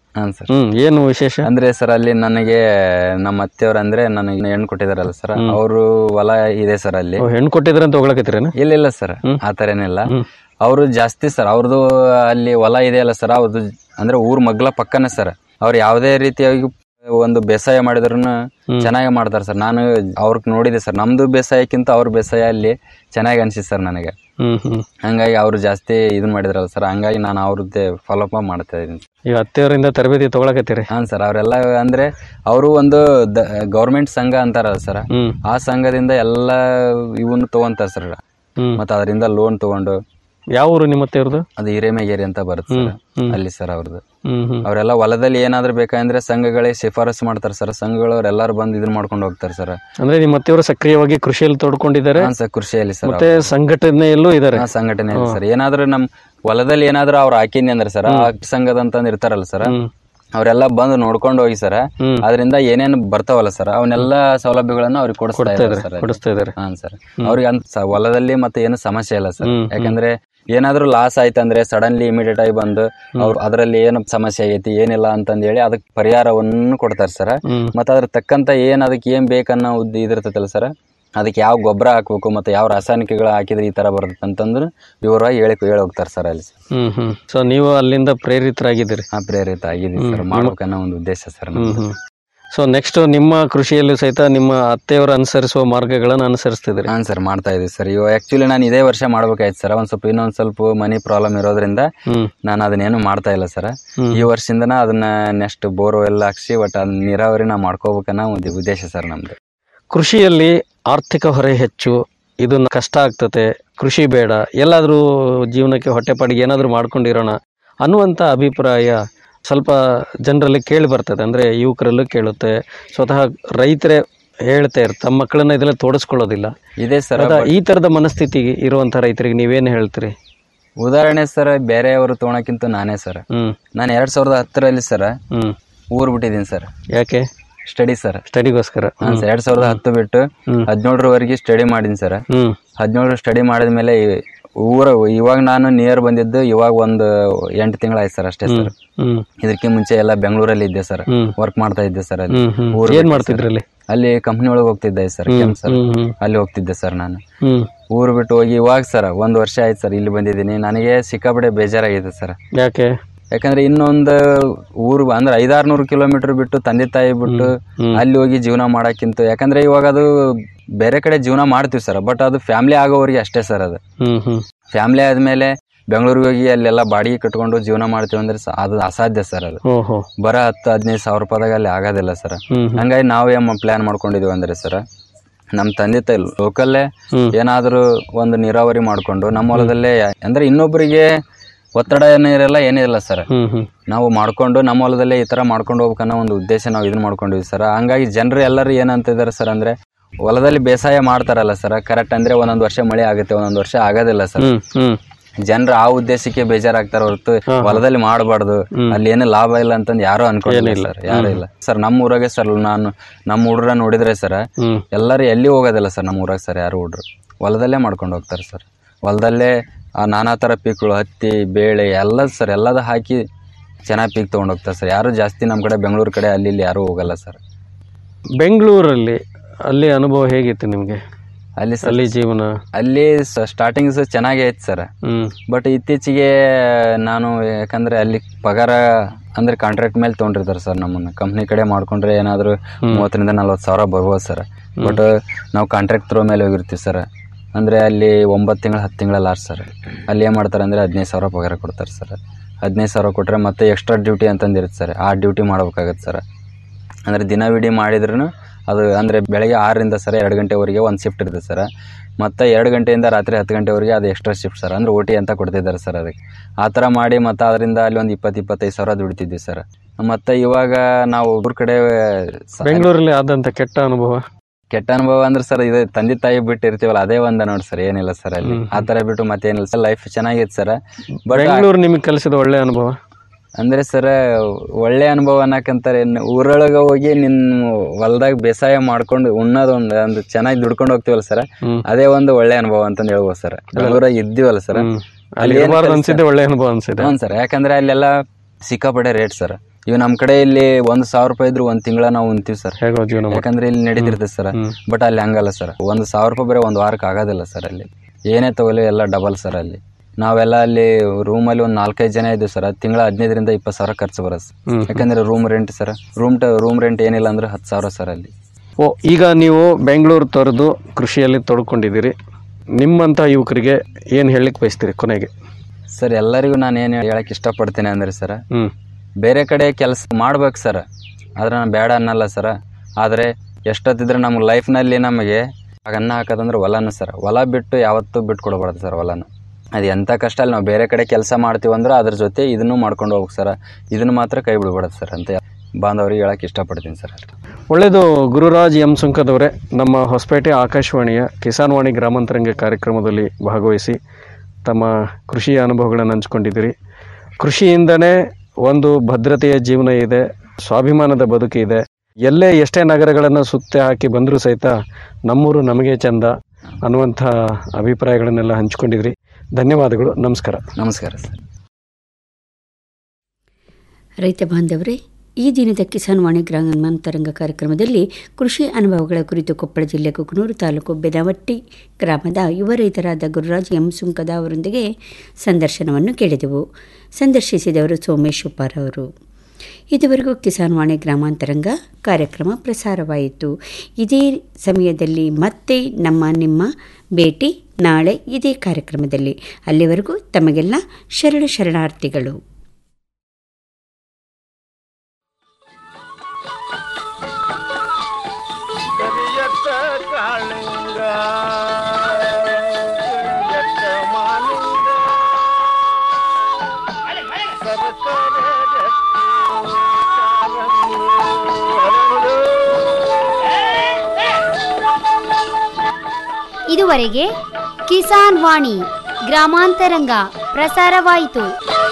ಹಾಂ ಸರ್ ಹ್ಮ್ ಏನು ವಿಶೇಷ ಅಂದ್ರೆ ಸರ್ ಅಲ್ಲಿ ನನಗೆ ನಮ್ಮ ಅತ್ತೆಯವ್ರು ಅಂದ್ರೆ ನನಗೆ ಹೆಣ್ಣು ಕೊಟ್ಟಿದಾರಲ್ಲ ಸರ್ ಹ್ಮ್. ಅವರು ಹೊಲ ಇದೆ ಸರ್ ಅಲ್ಲಿ ಓ, ಹೆಣ್ಣು ಕೊಟ್ಟಿದ್ರ ಅಂತ ಹೋಗ್ಲಕತ್ತೀರೇನ ಇಲ್ಲ ಇಲ್ಲ ಸರ್ ಆ ಥರ ಏನಿಲ್ಲ ಅವರು ಜಾಸ್ತಿ ಸರ್ ಅವ್ರದ್ದು ಅಲ್ಲಿ ಹೊಲ ಇದೆಯಲ್ಲ ಸರ್ ಅವ್ರದ್ದು ಅಂದ್ರೆ ಊರ್ ಮಗ್ಲ ಪಕ್ಕನೇ ಸರ್ ಅವ್ರು ಯಾವುದೇ ರೀತಿಯಾಗಿ ಒಂದು ಬೇಸಾಯ ಮಾಡಿದ್ರು ಚೆನ್ನಾಗಿ ಮಾಡ್ತಾರೆ ಸರ್ ನಾನು ಅವ್ರಿಗೆ ನೋಡಿದೆ ಸರ್ ನಮ್ದು ಬೇಸಾಯಕ್ಕಿಂತ ಅವ್ರ ಬೇಸಾಯ ಅಲ್ಲಿ ಚೆನ್ನಾಗಿ ಅನ್ಸಿತ್ತು ಸರ್ ನನಗೆ ಹ್ಮ್ ಹ್ಮ್ ಹಂಗಾಗಿ ಅವ್ರು ಜಾಸ್ತಿ ಇದನ್ನ ಮಾಡಿದ್ರಲ್ಲ ಸರ್ ಹಂಗಾಗಿ ನಾನು ಅವ್ರದ್ದೇ ಫಾಲೋ ಅಪ್ ಮಾಡ್ತಾ ಇದ್ದೀನಿ ಈಗ ಅತ್ತೆಯವರಿಂದ ತರಬೇತಿ ತಗೊಳಕತ್ತೀರಿ ಹಾಂ ಸರ್ ಅವರೆಲ್ಲ ಅಂದ್ರೆ ಅವರು ಒಂದು ಗೌರ್ಮೆಂಟ್ ಸಂಘ ಅಂತಾರಲ್ಲ ಸರ್ ಹ್ಮ್ ಆ ಸಂಘದಿಂದ ಎಲ್ಲ ಇವನ್ನ ತಗೊಂತಾರೆ ಸರ್ ಹ್ಮ್ ಮತ್ತೆ ಅದರಿಂದ ಲೋನ್ ತಗೊಂಡು ಯಾವ ಊರು ನಿಮ್ಮ ಅತ್ತೆಯವ್ರದ್ದು ಅದು ಹಿರೇಮೇಗೇರಿ ಅಂತ ಬರುತ್ತೆ ಸರ್ ಹ್ಮ್. ಅಲ್ಲಿ ಸರ್ ಅವ್ರದ್ದು ಹ್ಮ್ ಹ್ಮ್ ಅವರೆಲ್ಲ ಹೊಲದಲ್ಲಿ ಏನಾದ್ರು ಬೇಕಂದ್ರೆ ಸಂಘಗಳೇ ಶಿಫಾರಸು ಮಾಡ್ತಾರೆ ಸರ್ ಸಂಘಗಳವ್ರು ಎಲ್ಲಾರು ಬಂದು ಇದನ್ನ ಮಾಡ್ಕೊಂಡು ಹೋಗ್ತಾರೆ ಸರ್ ಅಂದ್ರೆ ನಿಮ್ಮ ಅತ್ತೆಯವರು ಸಕ್ರಿಯವಾಗಿ ಕೃಷಿಯಲ್ಲಿ ತೊಡ್ಕೊಂಡಿದ್ದಾರೆ ಹಾಂ ಸರ್ ಕೃಷಿಯಲ್ಲಿ ಸರ್ ಮತ್ತೆ ಸಂಘಟನೆಯಲ್ಲೂ ಇದ್ದಾರೆ ಹಾ, ಸಂಘಟನೆ ಇದೆ ಸರ್ ಏನಾದ್ರು ನಮ್ ಹೊಲದಲ್ಲಿ ಏನಾದ್ರು ಅವ್ರು ಹಾಕಿನಿ ಅಂದ್ರೆ ಸರ್ ಆ ಸಂಘದ ಅಂತಂದ್ ಇರ್ತಾರಲ್ಲ ಸರ್ ಅವರೆಲ್ಲ ಬಂದು ನೋಡ್ಕೊಂಡು ಹೋಗಿ ಸರ್ ಅದರಿಂದ ಏನೇನು ಬರ್ತಾವಲ್ಲ ಸರ್ ಅವನ್ನೆಲ್ಲ ಸೌಲಭ್ಯಗಳನ್ನ ಅವ್ರಿಗೆ ಕೊಡಿಸ್ತಾ ಇದ್ದಾರೆ ಸರ್ ಕೊಡಿಸ್ತಾ ಇದ್ದಾರೆ ಹಾಂ ಸರ್ ಅವ್ರಿಗೆ ಅಂತ ಸ- ಹೊಲದಲ್ಲಿ ಮತ್ತೆ ಏನು ಸಮಸ್ಯೆ ಇಲ್ಲ ಸರ್ ಹ್ಮ್, ಯಾಕಂದ್ರೆ ಏನಾದ್ರೂ ಲಾಸ್ ಆಯ್ತಂದ್ರೆ ಸಡನ್ಲಿ ಇಮಿಡಿಯೇಟ್ ಆಗಿ ಬಂದು ಅವ್ರು ಅದರಲ್ಲಿ ಏನು ಸಮಸ್ಯೆ ಆಗೈತಿ ಏನಿಲ್ಲ ಅಂತಂದ್ ಹೇಳಿ ಅದಕ್ಕೆ ಪರಿಹಾರವನ್ನು ಕೊಡ್ತಾರೆ ಸರ್ ಹ್ಮ್. ಮತ್ತೆ ಅದ್ರ ತಕ್ಕಂತ ಏನ್ ಅದಕ್ಕೆ ಏನ್ ಬೇಕನ್ನೋ ಉದ್ದ ಇದಿರ್ತೈತಲ್ಲ ಸರ್ ಅದಕ್ಕೆ ಯಾವ ಗೊಬ್ಬರ ಹಾಕ್ಬೇಕು ಮತ್ತೆ ಯಾವ ರಾಸಾಯನಿಕಗಳು ಹಾಕಿದ್ರೆ ಈ ತರ ಬರುತ್ತೆ ಅಂತಂದ್ರೆ ವಿವರವಾಗಿ ಹೇಳಿ ಹೇಳಿ ಹೋಗ್ತಾರೆ ಸರ್ ಅಲ್ಲಿ ಹ್ಮ್ ಹ್ಮ್ ಸೊ ನೀವು ಅಲ್ಲಿಂದ ಪ್ರೇರಿತರಾಗಿದ್ದೀರಿ ಹಾ ಪ್ರೇರಿತ ಆಗಿದ್ದೀವಿ ಸರ್ ಹ್ಮ್. ಮಾಡ್ಬೇಕನ್ನೋ ಒಂದು ಉದ್ದೇಶ ಸರ್ ಹ್ಮ್ ಹ್ಮ್ ಸೊ ನೆಕ್ಸ್ಟ್ ನಿಮ್ಮ ಕೃಷಿಯಲ್ಲೂ ಸಹಿತ ನಿಮ್ಮ ಅತ್ತೆಯವರು ಅನುಸರಿಸುವ ಮಾರ್ಗಗಳನ್ನು ಅನುಸರಿಸ್ತಿದ್ರಿ ಹಾಂ ಸರ್ ಮಾಡ್ತಾ ಇದೀವಿ ಸರ್ ಇವಾಗ ಆಕ್ಚುಲಿ ನಾನು ಇದೇ ವರ್ಷ ಮಾಡ್ಬೇಕಾಯ್ತು ಸರ್ ಒಂದ್ ಸ್ವಲ್ಪ ಇನ್ನೊಂದ್ ಸ್ವಲ್ಪ ಮನಿ ಪ್ರಾಬ್ಲಮ್ ಇರೋದ್ರಿಂದ ಹ್ಮ್ ನಾನು ಅದನ್ನೇನು ಮಾಡ್ತಾ ಇಲ್ಲ ಸರ್ ಹ್ಮ್. ಈ ವರ್ಷದಿಂದನ ಅದನ್ನ ನೆಕ್ಸ್ಟ್ ಬೋರ್ ಎಲ್ಲ ಹಾಕ್ಸಿ ಒಟ್ಟು ಅದನ್ನ ನೀರಾವರಿ ನಾ ಮಾಡ್ಕೋಬೇಕನ್ನೋ ಒಂದು ಉದ್ದೇಶ ಸರ್ ನಮ್ದು ಕೃಷಿಯಲ್ಲಿ ಆರ್ಥಿಕ ಹೊರೆ ಹೆಚ್ಚು ಇದನ್ನ ಕಷ್ಟ ಆಗ್ತತೆ ಕೃಷಿ ಬೇಡ ಎಲ್ಲಾದರೂ ಜೀವನಕ್ಕೆ ಹೊಟ್ಟೆಪಾಡಿಗೆ ಏನಾದರೂ ಮಾಡ್ಕೊಂಡಿರೋಣ ಅನ್ನುವಂಥ ಅಭಿಪ್ರಾಯ ಸ್ವಲ್ಪ ಜನರಲ್ಲಿ ಕೇಳಿ ಬರ್ತದೆ ಅಂದರೆ ಯುವಕರಲ್ಲೂ ಕೇಳುತ್ತೆ ಸ್ವತಃ ರೈತರೇ ಹೇಳ್ತಾ ಇರ್ತಾರೆ ತಮ್ಮ ಮಕ್ಕಳನ್ನ ಇದೆಲ್ಲ ತೋಡಿಸ್ಕೊಳ್ಳೋದಿಲ್ಲ ಇದೆ ಸರ್ ಹೌದಾ? ಈ ಥರದ ಮನಸ್ಥಿತಿ ಇರುವಂಥ ರೈತರಿಗೆ ನೀವೇನು ಹೇಳ್ತೀರಿ ಉದಾಹರಣೆ ಸರ್ ಬೇರೆಯವರು ತೊಗೊಳಕ್ಕಿಂತ ನಾನೇ ಸರ್ ಹ್ಮ್ ನಾನು ಎರಡ್ ಸಾವಿರದ ಹತ್ತರಲ್ಲಿ ಸರ್ ಹ್ಮ್ ಊರ್ ಬಿಟ್ಟಿದ್ದೀನಿ ಸರ್ ಯಾಕೆ ಸ್ಟಡಿ ಸರ್ ಸ್ಟಡಿಗೋಸ್ಕರ ಹಾಂ ಸರ್ ಎರಡ್ ಸಾವಿರದ ಹತ್ತು ಬಿಟ್ಟು ಹದಿನೇಳರವರೆಗೆ ಸ್ಟಡಿ ಮಾಡಿದ್ದೀನಿ ಸರ್ ಹ್ಮ್ ಹದಿನೇಳು ಸ್ಟಡಿ ಮಾಡಿದ್ಮೇಲೆ ಈ- ಊರ ಇವಾಗ ನಾನು ನಿಯರ್ ಬಂದಿದ್ದು ಇವಾಗ ಒಂದು ಎಂಟು ತಿಂಗಳಾಯ್ತು ಸರ್ ಅಷ್ಟೇ ಸರ್ ಹ್ಮ್ ಇದಕ್ಕೆ ಮುಂಚೆ ಎಲ್ಲ ಬೆಂಗಳೂರಲ್ಲಿ ಇದ್ದೆ ಸರ್ ಹ್ಮ್. ವರ್ಕ್ ಮಾಡ್ತಾ ಇದ್ದೆ ಸರ್ ಅಲ್ಲಿ ಹ್ಮ್ ಹ್ಮ್ ಊರು ಏನ್ ಬಿಟ್ಟು ಮಾಡ್ತಿದ್ರಿ ಸರ್. ಅಲ್ಲಿ ಅಲ್ಲಿ ಕಂಪ್ನಿ ಒಳಗೆ ಹೋಗ್ತಿದ್ದೆ ಸರ್ ಹ್ಮ್, ಕೆಂಪ್ ಸರ್ ಹ್ಮ್, ಹ್ಮ್. ಅಲ್ಲಿ ಹೋಗ್ತಿದ್ದೆ ಸರ್ ನಾನು ಹ್ಮ್ ಊರು ಬಿಟ್ಟು ಹೋಗಿ ಇವಾಗ ಸರ್ ಒಂದ್ ವರ್ಷ ಆಯ್ತು ಸರ್ ಇಲ್ಲಿ ಬಂದಿದ್ದೀನಿ ನನಗೆ ಸಿಕ್ಕಾಪಟ್ಟೆ ಬೇಜಾರಾಗಿದೆ ಸರ್ ಯಾಕೆ ಯಾಕಂದ್ರೆ ಇನ್ನೊಂದು ಊರು ಅಂದ್ರೆ ಐದಾರ್ನೂರು ಕಿಲೋಮೀಟರ್ ಬಿಟ್ಟು ತಂದೆ ತಾಯಿ ಬಿಟ್ಟು ಅಲ್ಲಿ ಹೋಗಿ ಜೀವನ ಮಾಡಕ್ಕಿಂತ ಯಾಕಂದ್ರೆ ಇವಾಗ ಅದು ಬೇರೆ ಕಡೆ ಜೀವನ ಮಾಡ್ತೀವಿ ಸರ್ ಬಟ್ ಅದು ಫ್ಯಾಮಿಲಿ ಆಗೋವರೆಗೆ ಅಷ್ಟೇ ಸರ್ ಅದು ಹ್ಮ್ ಹ್ಮ್ ಫ್ಯಾಮಿಲಿ ಆದ್ಮೇಲೆ ಬೆಂಗಳೂರಿಗೆ ಹೋಗಿ ಅಲ್ಲೆಲ್ಲ ಬಾಡಿಗೆ ಕಟ್ಕೊಂಡು ಜೀವನ ಮಾಡ್ತೀವಿ ಅಂದ್ರೆ ಸ- ಅದು ಅಸಾಧ್ಯ ಸರ್ ಅದು ಓಹೋ ಬರ ಹತ್ತು ಹದಿನೈದು ಸಾವಿರ ರೂಪಾಯಿದಾಗ ಅಲ್ಲಿ ಆಗೋದಿಲ್ಲ ಸರ್ ಹ್ಮ್ ಹ್ಮ್. ಹಂಗಾಗಿ ನಾವು ಏನ್ ಪ್ಲಾನ್ ಮಾಡ್ಕೊಂಡಿದೀವಿ ಅಂದ್ರೆ ಸರ್ ನಮ್ಮ ತಂದೆ ತಾಯಿ ಲೋಕಲ್ಲೇ ಏನಾದರೂ ಒಂದು ನೀರಾವರಿ ಮಾಡ್ಕೊಂಡು ನಮ್ಮ ಹೊಲದಲ್ಲೇ ಅಂದ್ರೆ ಇನ್ನೊಬ್ಬರಿಗೆ ಒತ್ತಡ ಏನೂ ಇರಲ್ಲ ಏನೇ ಇಲ್ಲ ಸರ್ ಹ್ಮ್ ಹ್ಮ್ ನಾವು ಮಾಡ್ಕೊಂಡು ನಮ್ಮ ಹೊಲದಲ್ಲೇ ಈ ತರ ಮಾಡ್ಕೊಂಡು ಹೋಗ್ಬೇಕನ್ನೋ ಒಂದು ಉದ್ದೇಶ ನಾವು ಇದನ್ನ ಮಾಡ್ಕೊಂಡಿವಿ ಸರ್ ಹಂಗಾಗಿ ಜನರು ಎಲ್ಲರೂ ಏನಂತ ಇದಾರೆ ಸರ್ ಅಂದ್ರೆ ಹೊಲದಲ್ಲಿ ಬೇಸಾಯ ಮಾಡ್ತಾರಲ್ಲ ಸರ್ ಕರೆಕ್ಟ್ ಅಂದ್ರೆ ಒಂದೊಂದು ವರ್ಷ ಮಳೆ ಆಗುತ್ತೆ ಒಂದೊಂದು ವರ್ಷ ಆಗೋದಿಲ್ಲ ಸರ್ ಹ್ಮ್ ಹ್ಮ್ ಜನರು ಆ ಉದ್ದೇಶಕ್ಕೆ ಬೇಜಾರಾಗ್ತಾರ ಹೊರತು ಹೊಲದಲ್ಲಿ ಮಾಡಬಾರ್ದು ಅಲ್ಲಿ ಏನು ಲಾಭ ಇಲ್ಲ ಅಂತಂದು ಯಾರು ಅನ್ಕೊಂಡಿಲ್ಲ ಏನಿಲ್ಲ. ಸರ್ ಯಾರು ಇಲ್ಲ ಸರ್ ನಮ್ಮ ಊರಾಗೆ ಸರ್ ನಾನು ನಮ್ಮ ಹುಡ್ರ ನೋಡಿದ್ರೆ ಸರ್ ಹ್ಮ್ ಎಲ್ಲರೂ ಎಲ್ಲಿ ಹೋಗೋದಿಲ್ಲ ಸರ್ ನಮ್ಮ ಊರಾಗ ಸರ್ ಯಾರು ಹುಡ್ರು ಹೊಲದಲ್ಲೇ ಮಾಡ್ಕೊಂಡು ಹೋಗ್ತಾರೆ ಸರ್ ಹೊಲದಲ್ಲೇ ಆ ನಾನಾ ಥರ ಪೀಕ್ಗಳು ಹತ್ತಿ ಬೇಳೆ ಎಲ್ಲ ಸರ್ ಎಲ್ಲದ ಹಾಕಿ ಚೆನ್ನಾಗಿ ಪೀಕ್ ತೊಗೊಂಡು ಹೋಗ್ತಾರೆ ಸರ್ ಯಾರು ಜಾಸ್ತಿ ನಮ್ಮ ಕಡೆ ಬೆಂಗಳೂರು ಕಡೆ ಅಲ್ಲಿ ಇಲ್ಲಿ ಯಾರೂ ಹೋಗಲ್ಲ ಸರ್ ಬೆಂಗಳೂರಲ್ಲಿ ಅಲ್ಲಿ ಅನುಭವ ಹೇಗಿತ್ತು ನಿಮಗೆ ಅಲ್ಲಿ ಸರ್ ಅಲ್ಲಿ ಜೀವನ ಅಲ್ಲಿ ಸ್ಟಾರ್ಟಿಂಗ್ ಚೆನ್ನಾಗೇ ಐತೆ ಸರ್ ಹ್ಮ್ ಬಟ್ ಇತ್ತೀಚೆಗೆ ನಾನು ಯಾಕಂದ್ರೆ ಅಲ್ಲಿ ಪಗಾರ ಅಂದ್ರೆ ಕಾಂಟ್ರಾಕ್ಟ್ ಮೇಲೆ ತೊಗೊಂಡಿರ್ತಾರೆ ಸರ್ ನಮ್ಮನ್ನ ಕಂಪ್ನಿ ಕಡೆ ಮಾಡ್ಕೊಂಡ್ರೆ ಏನಾದ್ರು ಮೂವತ್ತರಿಂದ ನಲ್ವತ್ತು ಸಾವಿರ ಬರ್ಬೋದು ಸರ್ ಬಟ್ ನಾವು ಕಾಂಟ್ರಾಕ್ಟ್ ತ್ರೋ ಮೇಲೆ ಹೋಗಿರ್ತೀವಿ ಸರ್ ಅಂದ್ರೆ ಅಲ್ಲಿ ಒಂಬತ್ತು ತಿಂಗಳು ಹತ್ತು ತಿಂಗಳ ಲಾಸ್ಟ್ ಸರ್ ಅಲ್ಲಿ ಏನು ಮಾಡ್ತಾರೆ ಅಂದ್ರೆ ಹದಿನೈದು ಸಾವಿರ ಪಗಾರ ಕೊಡ್ತಾರೆ ಸರ್ ಹದಿನೈದು ಸಾವಿರ ಕೊಟ್ಟರೆ ಮತ್ತೆ ಎಕ್ಸ್ಟ್ರಾ ಡ್ಯೂಟಿ ಅಂತಂದಿರುತ್ತೆ ಸರ್ ಆ ಡ್ಯೂಟಿ ಮಾಡ್ಬೇಕಾಗತ್ತೆ ಸರ್ ಅಂದರೆ ದಿನವಿಡೀ ಮಾಡಿದ್ರೂ ಅದು ಅಂದರೆ ಬೆಳಗ್ಗೆ ಆರರಿಂದ ಸರ್ ಎರಡು ಗಂಟೆವರೆಗೆ ಒಂದು ಶಿಫ್ಟ್ ಇರುತ್ತೆ ಸರ್ ಮತ್ತು ಎರಡು ಗಂಟೆಯಿಂದ ರಾತ್ರಿ ಹತ್ತು ಗಂಟೆವರೆಗೆ ಅದು ಎಕ್ಸ್ಟ್ರಾ ಶಿಫ್ಟ್ ಸರ್ ಅಂದರೆ ಓ ಟಿ ಅಂತ ಕೊಡ್ತಿದ್ದಾರೆ ಸರ್ ಅದಕ್ಕೆ ಆ ಥರ ಮಾಡಿ ಮತ್ತು ಅದರಿಂದ ಅಲ್ಲಿ ಒಂದು ಇಪ್ಪತ್ತು ಇಪ್ಪತ್ತೈದು ಸಾವಿರ ದುಡಿತಿದ್ವಿ ಸರ್ ಮತ್ತು ಇವಾಗ ನಾವು ಊರ ಕಡೆ ಸ- ಬೆಂಗಳೂರಲ್ಲಿ ಆದಂತ ಕೆಟ್ಟ ಅನುಭವ ಕೆಟ್ಟ ಅನುಭವ ಅಂದ್ರೆ ಸರ್ ಇದು ತಂದೆ ತಾಯಿ ಬಿಟ್ಟು ಇರ್ತೀವಲ್ಲ ಅದೇ ಒಂದ ನೋಡಿ ಸರ್ ಏನಿಲ್ಲ ಸರ್ ಅಲ್ಲಿ ಆ ಥರ ಬಿಟ್ಟು ಮತ್ತೇನಿಲ್ಲ ಸರ್ ಲೈಫ್ ಚೆನ್ನಾಗಿತ್ತು ಸರ್ ಬಟ್ ಬೆಂಗಳೂರು ನಿಮಗೆ ಕಲಿಸಿದ ಒಳ್ಳೆ ಅನುಭವ ಅಂದ್ರೆ ಸರ್ ಒಳ್ಳೆ ಅನುಭವ ಅನ್ನಕಂತಾರೆ ಊರೊಳಗೆ ಹೋಗಿ ನಿನ್ ಹೊಲ್ದಾಗ ಬೇಸಾಯ ಮಾಡ್ಕೊಂಡು ಉಣ್ಣೋದು ಒಂದು ಒಂದು ಚೆನ್ನಾಗಿ ದುಡ್ಕೊಂಡು ಹೋಗ್ತೀವಲ್ಲ ಸರ್ ಅದೇ ಒಂದು ಒಳ್ಳೆ ಅನುಭವ ಅಂತಂದು ಹೇಳ್ಬೋದು ಸರ್ ಬೆಂಗಳೂರಾಗ ಇದ್ದೀವಲ್ಲ ಸರ್ ಅಲ್ಲಿ ಇರಬಾರ್ದು ಅನ್ಸಿದ್ದೆ ಒಳ್ಳೆ ಅನುಭವ ಅನ್ಸಿದೆ ಹ್ಞೂ ಸರ್ ಯಾಕಂದ್ರೆ ಅಲ್ಲೆಲ್ಲ ಸಿಕ್ಕಾಪಟ್ಟೆ ರೇಟ್ ಸರ್ ಇವ್ ನಮ್ ಕಡೆ ಇಲ್ಲಿ ಒಂದ್ ಸಾವಿರ ರೂಪಾಯಿ ಇದ್ರು ಒಂದ್ ತಿಂಗಳ ನಾವು ಉಂತೀವಿ ಸರ್ ಹೇಗೋ ಜೀವನ ಯಾಕಂದ್ರೆ ಇಲ್ಲಿ ನಡೀತಿರ್ತದೆ ಸರ್ ಬಟ್ ಅಲ್ಲಿ ಹಂಗಲ್ಲ ಸರ್ ಒಂದ್ ಸಾವಿರ ರೂಪಾಯಿ ಬರೀ ಒಂದ್ ವಾರಕ್ಕೆ ಆಗೋದಿಲ್ಲ ಸರ್ ಅಲ್ಲಿ ಏನೇ ತಗೊಳ್ಳಿ ಎಲ್ಲ ಡಬಲ್ ಸರ್ ಅಲ್ಲಿ ನಾವೆಲ್ಲ ಅಲ್ಲಿ ರೂಮಲ್ಲಿ ಒಂದು ನಾಲ್ಕೈದು ಜನ ಇದ್ದೀವಿ ಸರ್ ತಿಂಗಳ ಹದಿನೈದರಿಂದ ಇಪ್ಪತ್ತು ಸಾವಿರ ಖರ್ಚು ಬರುತ್ತೆ ಸರ್. ಹ್ಮ್. ಯಾಕಂದ್ರೆ room rent sir room room rent ಏನಿಲ್ಲ ಅಂದ್ರೆ ಹತ್ತು ಸಾವಿರ ಸರ್ ಅಲ್ಲಿ ಓ ಈಗ ನೀವು ಬೆಂಗಳೂರು ತೊರೆದು ಕೃಷಿಯಲ್ಲಿ ತೊಡ್ಕೊಂಡಿದ್ದೀರಿ ನಿಮ್ಮಂಥ ಯುವಕರಿಗೆ ಏನು ಹೇಳಲಿಕ್ಕೆ ಬಯಸ್ತೀರಿ ಕೊನೆಗೆ ಸರ್ ಎಲ್ಲರಿಗೂ ನಾನು ಏನು ಹೇಳಕ್ ಇಷ್ಟಪಡ್ತೀನಿ ಅಂದ್ರೆ ಸರ್ ಹ್ಮ್. ಬೇರೆ ಕಡೆ ಕೆಲಸ ಮಾಡ್ಬೇಕು ಸರ್ ಆದ್ರೆ ನಾನು ಬೇಡ ಅನ್ನಲ್ಲ ಸರ್ ಆದರೆ ಎಷ್ಟೊತ್ತಿದ್ರೆ ನಮ್ಮ ಲೈಫ್ನಲ್ಲಿ ನಮಗೆ ಆಗ ಅನ್ನ ಹಾಕೋದಂದ್ರೆ ಹೊಲನ ಸರ್ ಹೊಲ ಬಿಟ್ಟು ಯಾವತ್ತೂ ಬಿಟ್ಟು ಕೊಡಬಾರ್ದು ಸರ್ ಹೊಲನ ಅದು ಎಂಥ ಕಷ್ಟ ಅಲ್ಲಿ ನಾವು ಬೇರೆ ಕಡೆ ಕೆಲಸ ಮಾಡ್ತೀವಿ ಅಂದ್ರೆ ಅದ್ರ ಜೊತೆ ಇದನ್ನು ಮಾಡ್ಕೊಂಡು ಹೋಗ್ಬೇಕು ಸರ್ ಇದನ್ನು ಮಾತ್ರ ಕೈ ಬಿಡಬಾರ್ದು ಸರ್ ಅಂತ ಬಾಂಧವರಿಗೆ ಹೇಳಕ್ಕೆ ಇಷ್ಟಪಡ್ತೀನಿ ಸರ್ ಒಳ್ಳೆಯದು ಗುರುರಾಜ್ ಎಂ ಸುಂಕದವರೇ ನಮ್ಮ ಹೊಸಪೇಟೆ ಆಕಾಶವಾಣಿಯ ಕಿಸಾನ್ ವಾಣಿ ಗ್ರಾಮಾಂತರಂಗ ಕಾರ್ಯಕ್ರಮದಲ್ಲಿ ಭಾಗವಹಿಸಿ ತಮ್ಮ ಕೃಷಿಯ ಅನುಭವಗಳನ್ನು ಹಂಚ್ಕೊಂಡಿದ್ದೀರಿ ಕೃಷಿಯಿಂದನೇ ಒಂದು ಭದ್ರತೆಯ ಜೀವನ ಇದೆ ಸ್ವಾಭಿಮಾನದ ಬದುಕು ಇದೆ ಎಲ್ಲೇ ಎಷ್ಟೇ ನಗರಗಳನ್ನು ಸುತ್ತೆ ಹಾಕಿ ಬಂದರೂ ಸಹಿತ ನಮ್ಮೂರು ನಮಗೆ ಚಂದ ಅನ್ನುವಂಥ ಅಭಿಪ್ರಾಯಗಳನ್ನೆಲ್ಲ ಹಂಚ್ಕೊಂಡಿದ್ರಿ ಧನ್ಯವಾದಗಳು ನಮಸ್ಕಾರ ನಮಸ್ಕಾರ ಸರ್ ರೈತ ಬಾಂಧವರೇ ಈ ದಿನದ ಕಿಸಾನ್ ವಾಣಿ ಗ್ರಾಮಾಂತರಂಗ ಕಾರ್ಯಕ್ರಮದಲ್ಲಿ ಕೃಷಿ ಅನುಭವಗಳ ಕುರಿತು ಕೊಪ್ಪಳ ಜಿಲ್ಲೆ ಕುಕನೂರು ತಾಲೂಕು ಬೆದವಟ್ಟಿ ಗ್ರಾಮದ ಯುವ ರೈತರಾದ ಗುರುರಾಜ್ ಎಂ ಸುಂಕದ ಅವರೊಂದಿಗೆ ಸಂದರ್ಶನವನ್ನು ಕೇಳಿದೆವು ಸಂದರ್ಶಿಸಿದವರು ಸೋಮೇಶ್ ಉಪ್ಪಾರ್ ಅವರು ಇದುವರೆಗೂ ಕಿಸಾನ್ ವಾಣಿ ಗ್ರಾಮಾಂತರಂಗ ಕಾರ್ಯಕ್ರಮ ಪ್ರಸಾರವಾಯಿತು ಇದೇ ಸಮಯದಲ್ಲಿ ಮತ್ತೆ ನಮ್ಮ ನಿಮ್ಮ ಭೇಟಿ ನಾಳೆ ಇದೇ ಕಾರ್ಯಕ್ರಮದಲ್ಲಿ ಅಲ್ಲಿವರೆಗೂ ತಮಗೆಲ್ಲ ಶರಣ ಶರಣಾರ್ಥಿಗಳು ಕರಿಯತ್ತ ಕಾಳಿಂಗ ಕರಿಯತ್ತ ಮಾಲಿಂಗ ಸರಕಾರ ಇದುವರೆಗೆ ಕಿಸಾನ್ ವಾಣಿ ಗ್ರಾಮಾಂತರಂಗ ಪ್ರಸಾರವಾಯಿತು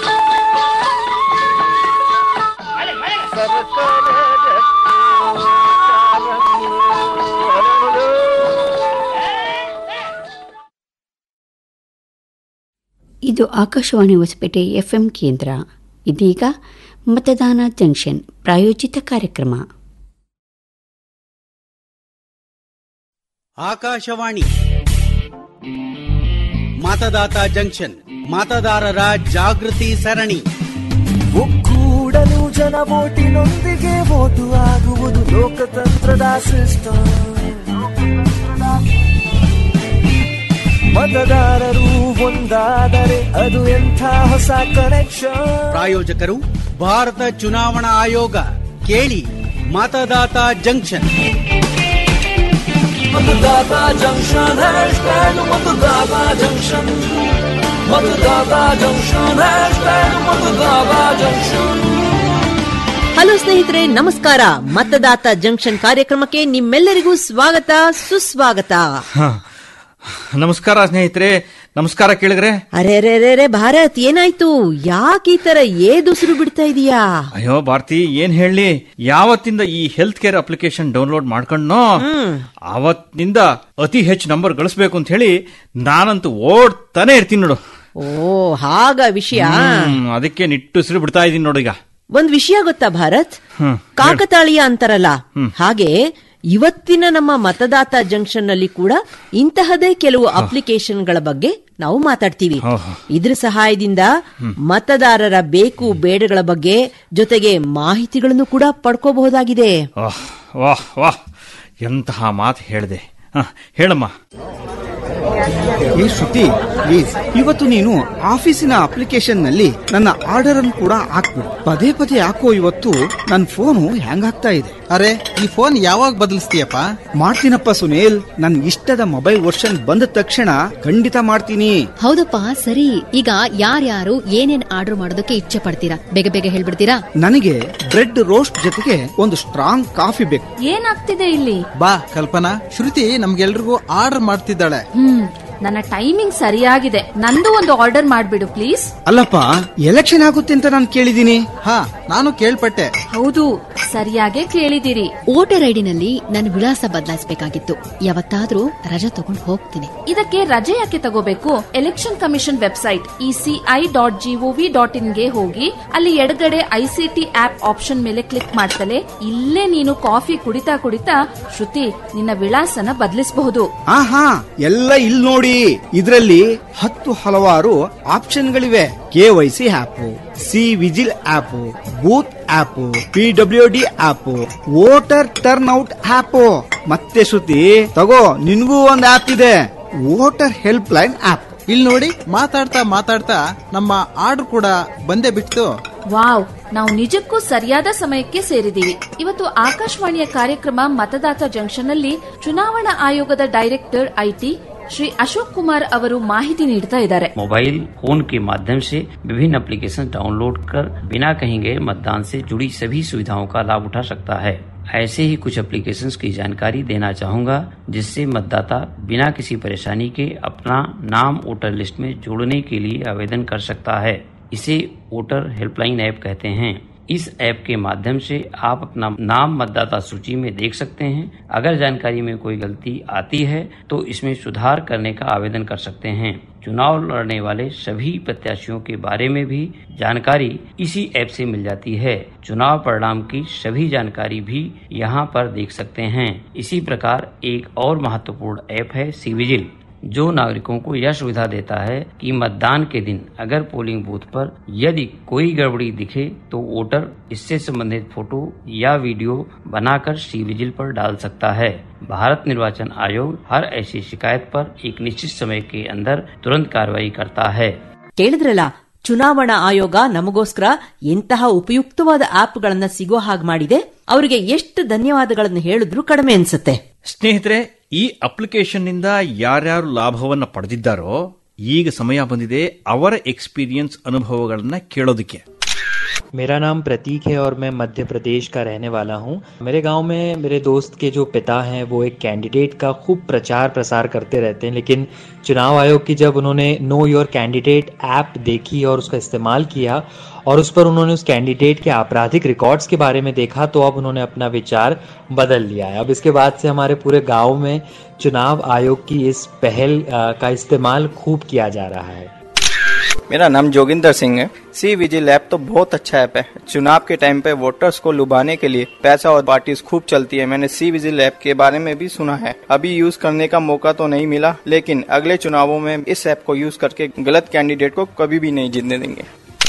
ಇದು ಆಕಾಶವಾಣಿ ಹೊಸಪೇಟೆ ಎಫ್ಎಂ ಕೇಂದ್ರ ಇದೀಗ ಮತದಾನ ಜಂಕ್ಷನ್ ಪ್ರಾಯೋಜಿತ ಕಾರ್ಯಕ್ರಮ ಆಕಾಶವಾಣಿ ಮತದಾತ ಜಂಕ್ಷನ್ ಮತದಾರರ ಜಾಗೃತಿ ಸರಣಿ ಒಕ್ಕೂಡಲು ಜನ ಓಟಿನೊಂದಿಗೆ ವೋಟು ಆಗುವುದು ಲೋಕತಂತ್ರದ ಸಿಸ್ಟಮ್ ಮತದಾರರು ಒಂದಾದರೆ ಅದು ಎಂಥ ಹೊಸ ಕನೆಕ್ಷನ್ ಪ್ರಾಯೋಜಕರು ಭಾರತ ಚುನಾವಣಾ ಆಯೋಗ ಕೇಳಿ Matadata junction Matadata junction hashtag Matadata junction Matadata junction hashtag Matadata junction hello ಸ್ನೇಹಿತರೆ ನಮಸ್ಕಾರ ಮತದಾತ ಜಂಕ್ಷನ್ ಕಾರ್ಯಕ್ರಮಕ್ಕೆ ನಿಮ್ಮೆಲ್ಲರಿಗೂ ಸ್ವಾಗತ ಸುಸ್ವಾಗತ ನಮಸ್ಕಾರ ಸ್ನೇಹಿತರೆ ನಮಸ್ಕಾರ ಕೇಳಿದ್ರೆ ಅರೆ ಅರೆ ಅರೆ ಅರೆ ಭಾರತ್ ಏನಾಯ್ತು ಯಾಕೆ ಈ ತರ ಏದುಸಿರು ಬಿಡ್ತಾ ಇದೀಯಾ ಅಯ್ಯೋ ಭಾರತಿ ಏನ್ ಹೇಳಿ ಯಾವತ್ತಿಂದ ಈ ಹೆಲ್ತ್ ಕೇರ್ ಅಪ್ಲಿಕೇಶನ್ ಡೌನ್ಲೋಡ್ ಮಾಡ್ಕೊಂಡ್ನೋ ಅವತ್ತಿನಿಂದ ಅತಿ ಹೆಚ್ಚು ನಂಬರ್ ಗಳಿಸ್ಬೇಕು ಅಂತ ಹೇಳಿ ನಾನಂತೂ ಓಡ್ತಾನೆ ಇರ್ತೀನಿ ನೋಡು ಓ ಹಾಗ ವಿಷಯ ಹ್ಮ್, ಅದಕ್ಕೆ ನಿಟ್ಟುಸಿರು ಬಿಡ್ತಾ ಇದೀನಿ ನೋಡು ಈಗ ಒಂದ್ ವಿಷಯ ಗೊತ್ತಾ ಭಾರತ್ ಹ್ಮ್ ಕಾಕತಾಳೀಯ ಅಂತಾರಲ್ಲ ಹಾಗೆ ಇವತ್ತಿನ ನಮ್ಮ ಮತದಾತ ಜಂಕ್ಷನ್ ನಲ್ಲಿ ಕೂಡ ಇಂತಹದೇ ಕೆಲವು ಅಪ್ಲಿಕೇಶನ್ಗಳ ಬಗ್ಗೆ ನಾವು ಮಾತಾಡ್ತೀವಿ ಓಹೋ. ಇದ್ರ ಸಹಾಯದಿಂದ ಮತದಾರರ ಬೇಕು ಬೇಡಗಳ ಬಗ್ಗೆ ಜೊತೆಗೆ ಮಾಹಿತಿಗಳನ್ನು ಕೂಡ ಪಡ್ಕೋಬಹುದಾಗಿದೆ ವಾಹ್ ವಾಹ್ ವಾಹ್ ಎಂತಹ ಮಾತು ಹೇಳಿದೆ ಹೇಳಮ್ಮ ಏ ಶ್ರುತಿ ಪ್ಲೀಸ್ ಇವತ್ತು ನೀನು ಆಫೀಸಿನ ಅಪ್ಲಿಕೇಶನ್ ನಲ್ಲಿ ನನ್ನ ಆರ್ಡರ್ ಅನ್ನು ಕೂಡ ಹಾಕ್ಬಿಡು ಪದೇ ಪದೇ ಹಾಕೋ ಇವತ್ತು ನನ್ನ ಫೋನು ಹ್ಯಾಂಗ್ ಆಗ್ತಾ ಇದೆ ಅರೆ ಈ ಫೋನ್ ಯಾವಾಗ ಬದಲಿಸ್ತೀಯಪ್ಪ ಮಾಡ್ತೀನಪ್ಪ ಸುನೇಲ್ ನನ್ ಇಷ್ಟದ ಮೊಬೈಲ್ ವರ್ಷನ್ ಬಂದ ತಕ್ಷಣ ಖಂಡಿತ ಮಾಡ್ತೀನಿ ಹೌದಪ್ಪ ಸರಿ ಈಗ ಯಾರ್ಯಾರು ಏನೇನ್ ಆರ್ಡರ್ ಮಾಡೋದಕ್ಕೆ ಇಚ್ಛೆ ಪಡ್ತೀರಾ ಬೇಗ ಬೇಗ ಹೇಳ್ಬಿಡ್ತೀರಾ ನನಗೆ ಬ್ರೆಡ್ ರೋಸ್ಟ್ ಜೊತೆಗೆ ಒಂದು ಸ್ಟ್ರಾಂಗ್ ಕಾಫಿ ಬೇಕು ಏನಾಗ್ತಿದೆ ಇಲ್ಲಿ ಬಾ ಕಲ್ಪನಾ ಶ್ರುತಿ ನಮ್ಗೆಲ್ರಿಗೂ ಆರ್ಡರ್ ಮಾಡ್ತಿದ್ದಾಳೆ ಹ್ಮ್ ನನ್ನ ಟೈಮಿಂಗ್ ಸರಿಯಾಗಿದೆ ನಂದು ಒಂದು ಆರ್ಡರ್ ಮಾಡ್ಬಿಡು ಪ್ಲೀಸ್ ಅಲ್ಲಪ್ಪ ಎಲೆಕ್ಷನ್ ಆಗುತ್ತೆ ಅಂತ ನಾನು ಕೇಳಿದೀನಿ ಹಾ ನಾನು ಕೇಳ್ಪಟ್ಟೆ ಹೌದು ಸರಿಯಾಗೇ ಕೇಳಿದಿರಿ ವೋಟರ್ ಐಡಿನಲ್ಲಿ ನನ್ನ ವಿಳಾಸ ಬದಲಾಯಿಸಬೇಕಾಗಿತ್ತು ಯಾವತ್ತಾದ್ರೂ ರಜೆ ತಗೊಂಡು ಹೋಗ್ತೀನಿ ಇದಕ್ಕೆ ರಜೆ ಯಾಕೆ ತಗೋಬೇಕು election commission website ECI dot GOV dot ಇನ್ಗೆ ಹೋಗಿ ಅಲ್ಲಿ ಎಡಗಡೆ ಐಸಿಟಿ ಆಪ್ ಆಪ್ಷನ್ ಮೇಲೆ ಕ್ಲಿಕ್ ಮಾಡ್ತಲೇ ಇಲ್ಲೇ ನೀನು ಕಾಫಿ ಕುಡಿತಾ ಕುಡಿತಾ ಶ್ರುತಿ ನಿನ್ನ ವಿಳಾಸನ ಬದಲಿಸಬಹುದು ಆಹಾ ಎಲ್ಲ ಇಲ್ಲಿ ನೋಡಿ ಇದರಲ್ಲಿ ಹತ್ತು ಹಲವಾರು ಆಪ್ಷನ್ಗಳಿವೆ K Y C app C vigil app booth app P W D app voter turnout app ಮತ್ತೆ ಶ್ರುತಿ ತಗೋ ನಿನ್ಗೂ ಒಂದ್ ಆಪ್ ಇದೆ ವೋಟರ್ ಹೆಲ್ಪ್ ಲೈನ್ ಆಪ್ ಇಲ್ಲಿ ನೋಡಿ ಮಾತಾಡ್ತಾ ಮಾತಾಡ್ತಾ ನಮ್ಮ ಆರ್ಡರ್ ಕೂಡ ಬಂದೇ ಬಿಡ್ತು ವಾವ್ ನಾವು ನಿಜಕ್ಕೂ ಸರಿಯಾದ ಸಮಯಕ್ಕೆ ಸೇರಿದೀವಿ ಇವತ್ತು ಆಕಾಶವಾಣಿಯ ಕಾರ್ಯಕ್ರಮ ಮತದಾತ ಜಂಕ್ಷನ್ ಅಲ್ಲಿ ಚುನಾವಣಾ ಆಯೋಗದ ಡೈರೆಕ್ಟರ್ ಐಟಿ ಶ್ರೀ ಅಶೋಕ್ ಕುಮಾರ್ ಅವರು ಮಾಹಿತಿ ನೀಡ್ತಾ ಇದ್ದಾರೆ मोबाइल फोन के माध्यम से विभिन्न एप्लीकेशन डाउनलोड कर बिना कहीं गए मतदान से जुड़ी सभी सुविधाओं का लाभ उठा सकता है ऐसे ही कुछ एप्लीकेशंस की जानकारी देना चाहूंगा जिससे मतदाता बिना किसी परेशानी के अपना नाम वोटर लिस्ट में जोड़ने के लिए आवेदन कर सकता है इसे वोटर हेल्पलाइन ऐप कहते हैं इस ऐप के माध्यम से आप अपना नाम मतदाता सूची में देख सकते हैं अगर जानकारी में कोई गलती आती है तो इसमें सुधार करने का आवेदन कर सकते हैं चुनाव लड़ने वाले सभी प्रत्याशियों के बारे में भी जानकारी इसी ऐप से मिल जाती है चुनाव परिणाम की सभी जानकारी भी यहाँ पर देख सकते हैं इसी प्रकार एक और महत्वपूर्ण ऐप है सीविजिल जो नागरिकों को यह सुविधा देता है कि मतदान के दिन अगर पोलिंग बूथ पर यदि कोई गड़बड़ी दिखे तो वोटर इससे संबंधित फोटो या वीडियो बनाकर सी विजिल पर डाल सकता है भारत निर्वाचन आयोग हर ऐसी शिकायत पर एक निश्चित समय के अंदर तुरंत कार्रवाई करता है ಕೇಳಿದ್ರಲ್ಲ ಚುನಾವಣಾ ಆಯೋಗ ನಮಗೋಸ್ಕರ ಎಂತಹ ಉಪಯುಕ್ತವಾದ ಆಪ್ಗಳನ್ನ ಸಿಗೋ ಹಾಗೆ ಮಾಡಿದೆ ಅವರಿಗೆ ಎಷ್ಟು ಧನ್ಯವಾದಗಳನ್ನು ಹೇಳಿದ್ರು ಕಡಿಮೆ ಅನ್ಸುತ್ತೆ ಸ್ನೇಹಿತರೆ ಈ ಅಪ್ಲಿಕೇಶನ್ ನಿಂದ ಯಾರ್ಯಾರು ಲಾಭವನ್ನ ಪಡೆದಿದ್ದಾರೋ ಈಗ ಸಮಯ ಬಂದಿದೆ ಅವರ ಎಕ್ಸ್ಪೀರಿಯನ್ಸ್ ಅನುಭವಗಳನ್ನ ಕೇಳೋದಕ್ಕೆ मेरा नाम प्रतीक है और मैं मध्य प्रदेश का रहने वाला हूँ मेरे गांव में मेरे दोस्त के जो पिता हैं वो एक कैंडिडेट का खूब प्रचार प्रसार करते रहते हैं लेकिन चुनाव आयोग की जब उन्होंने नो योर कैंडिडेट ऐप देखी और उसका इस्तेमाल किया और उस पर उन्होंने उस कैंडिडेट के आपराधिक रिकॉर्ड्स के बारे में देखा तो अब उन्होंने अपना विचार बदल लिया है अब इसके बाद से हमारे पूरे गांव में चुनाव आयोग की इस पहल अ, का इस्तेमाल खूब किया जा रहा है मेरा नाम जोगिंदर सिंह है सी विजिल ऐप तो बहुत अच्छा ऐप है चुनाव के टाइम पे वोटर्स को लुभाने के लिए पैसा और पार्टीज खूब चलती है मैंने सी विजिल ऐप के बारे में भी सुना है अभी यूज करने का मौका तो नहीं मिला लेकिन अगले चुनावों में इस ऐप को यूज करके गलत कैंडिडेट को कभी भी नहीं जीतने देंगे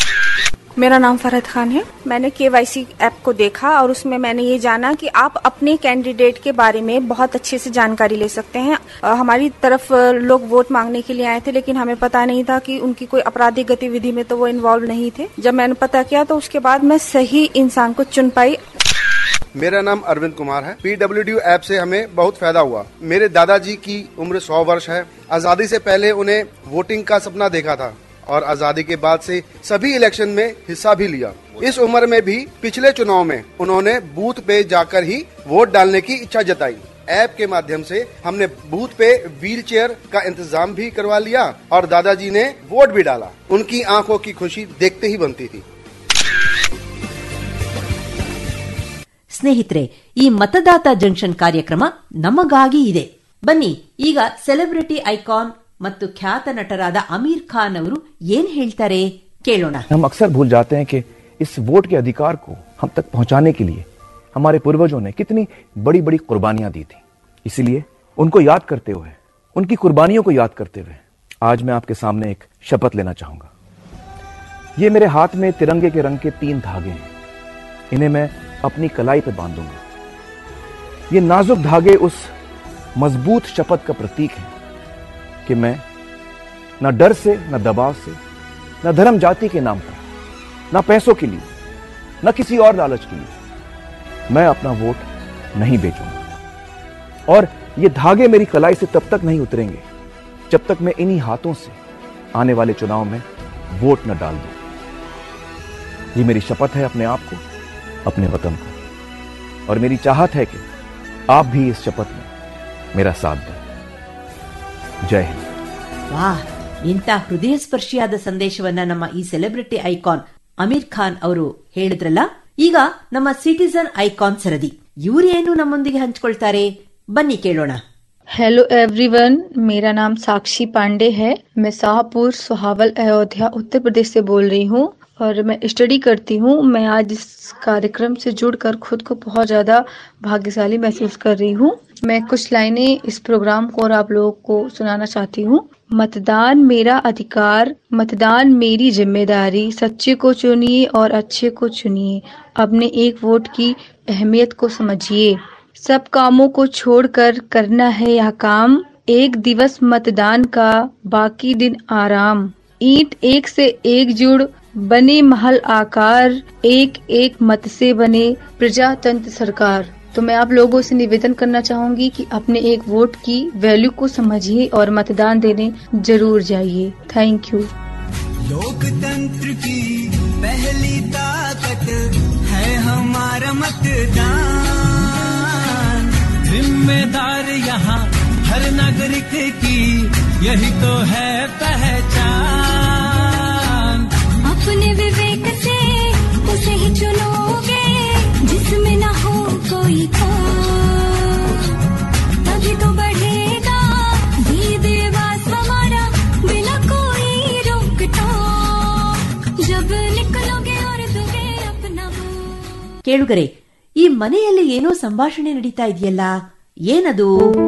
मेरा नाम फरहत खान है मैंने केवाईसी ऐप को देखा और उसमें मैंने ये जाना कि आप अपने कैंडिडेट के बारे में बहुत अच्छे से जानकारी ले सकते हैं अ, हमारी तरफ अ, लोग वोट मांगने के लिए आए थे लेकिन हमें पता नहीं था कि उनकी कोई आपराधिक गतिविधि में तो वो इन्वॉल्व नहीं थे जब मैंने पता किया तो उसके बाद मैं सही इंसान को चुन पाई मेरा नाम अरविंद कुमार है पीडब्ल्यू ऐप से हमें बहुत फायदा हुआ मेरे दादाजी की उम्र सौ वर्ष है आजादी से पहले उन्हें वोटिंग का सपना देखा था और आजादी के बाद से सभी इलेक्शन में हिस्सा भी लिया इस उम्र में भी पिछले चुनाव में उन्होंने बूथ पे जाकर ही वोट डालने की इच्छा जताई ऐप के माध्यम से हमने बूथ पे व्हील चेयर का इंतजाम भी करवा लिया और दादाजी ने वोट भी डाला उनकी आंखों की खुशी देखते ही बनती थी ಸ್ನೇಹಿತರೆ ಈ ಮತದಾತ ಜಂಕ್ಷನ್ ಕಾರ್ಯಕ್ರಮ ನಮಗಾಗಿ ಇದೆ ಬನ್ನಿ ಈಗ ಸೆಲೆಬ್ರಿಟಿ ಐಕಾನ್ ಮತ್ತು ಖ್ಯಾತ ನಟರಾದ ಅಮೀರ್ ಖಾನ್ ಅವರು ಏನ್ ಹೇಳ್ತಾರೆ ಕೇಳೋಣ हम अक्सर भूल जाते हैं कि इस वोट के अधिकार को हम तक पहुंचाने के लिए हमारे पूर्वजों ने कितनी बड़ी बड़ी कुर्बानियां दी थी इसीलिए उनको याद करते हुए उनकी कुर्बानियों को याद करते हुए आज मैं आपके सामने एक शपथ लेना चाहूंगा ये मेरे हाथ में तिरंगे के रंग के तीन धागे हैं इन्हें मैं अपनी कलाई पे बांधूंगा ये नाजुक धागे उस मजबूत शपथ का प्रतीक है कि मैं न डर से न दबाव से न धर्म जाति के नाम पर न पैसों के लिए न किसी और लालच के लिए मैं अपना वोट नहीं बेचूंगा और ये धागे मेरी कलाई से तब तक नहीं उतरेंगे जब तक मैं इन्हीं हाथों से आने वाले चुनाव में वोट न डाल दूं ये मेरी शपथ है अपने आप को अपने वतन को और मेरी चाहत है कि आप भी इस शपथ में मेरा साथ दें जय हिंद ವಾ ಇಂಥ ಹೃದಯ ಸ್ಪರ್ಶಿಯಾದ ಸಂದೇಶವನ್ನ ನಮ್ಮ ಈ ಸೆಲೆಬ್ರಿಟಿ ಐಕಾನ್ ಅಮೀರ್ ಖಾನ್ ಅವರು ಹೇಳಿದ್ರಲ್ಲ ಈಗ ನಮ್ಮ ಸಿಟಿಸನ್ ಐಕಾನ್ ಸರದಿ ಇವರೇನು ನಮ್ಮೊಂದಿಗೆ ಹಂಚ್ಕೊಳ್ತಾರೆ ಬನ್ನಿ ಕೇಳೋಣ हेलो एवरीवन मेरा नाम साक्षी पांडे है मैं शाहपुर सुहावल अयोध्या उत्तर प्रदेश से बोल रही हूँ और मैं स्टडी करती हूँ मैं आज इस कार्यक्रम से जुड़कर खुद को बहुत ज़्यादा भाग्यशाली महसूस कर रही हूँ मैं कुछ लाइनें इस प्रोग्राम को और आप लोगों को सुनाना चाहती हूँ मतदान मेरा अधिकार मतदान मेरी जिम्मेदारी सच्चे को चुनिए और अच्छे को चुनिए अपने एक वोट की अहमियत को समझिए सब कामों को छोड़कर करना है यह काम एक दिवस मतदान का बाकी दिन आराम ईंट एक से एक जुड़ बने महल आकार एक एक मत से बने प्रजातंत्र सरकार तो मैं आप लोगों से निवेदन करना चाहूंगी कि अपने एक वोट की वैल्यू को समझिए और मतदान देने जरूर जाइए थैंक यू लोकतंत्र की पहली ताकत है हमारा मतदान जिम्मेदार यहाँ हर नागरिक की यही तो है पहचान अपने विवेक से उसे ही चुनोगे जिसमें न हो कोई खोट तभी तो बढ़ेगा ये देवास हमारा बिना कोई रोक टोक जब निकलोगे और दोगे अपना ಕೇಳುಗರೆ ಈ ಮನೆಯಲ್ಲಿ ಏನೋ ಸಂಭಾಷಣೆ ನಡೀತಾ ಇದೆಯಲ್ಲ ಏನದು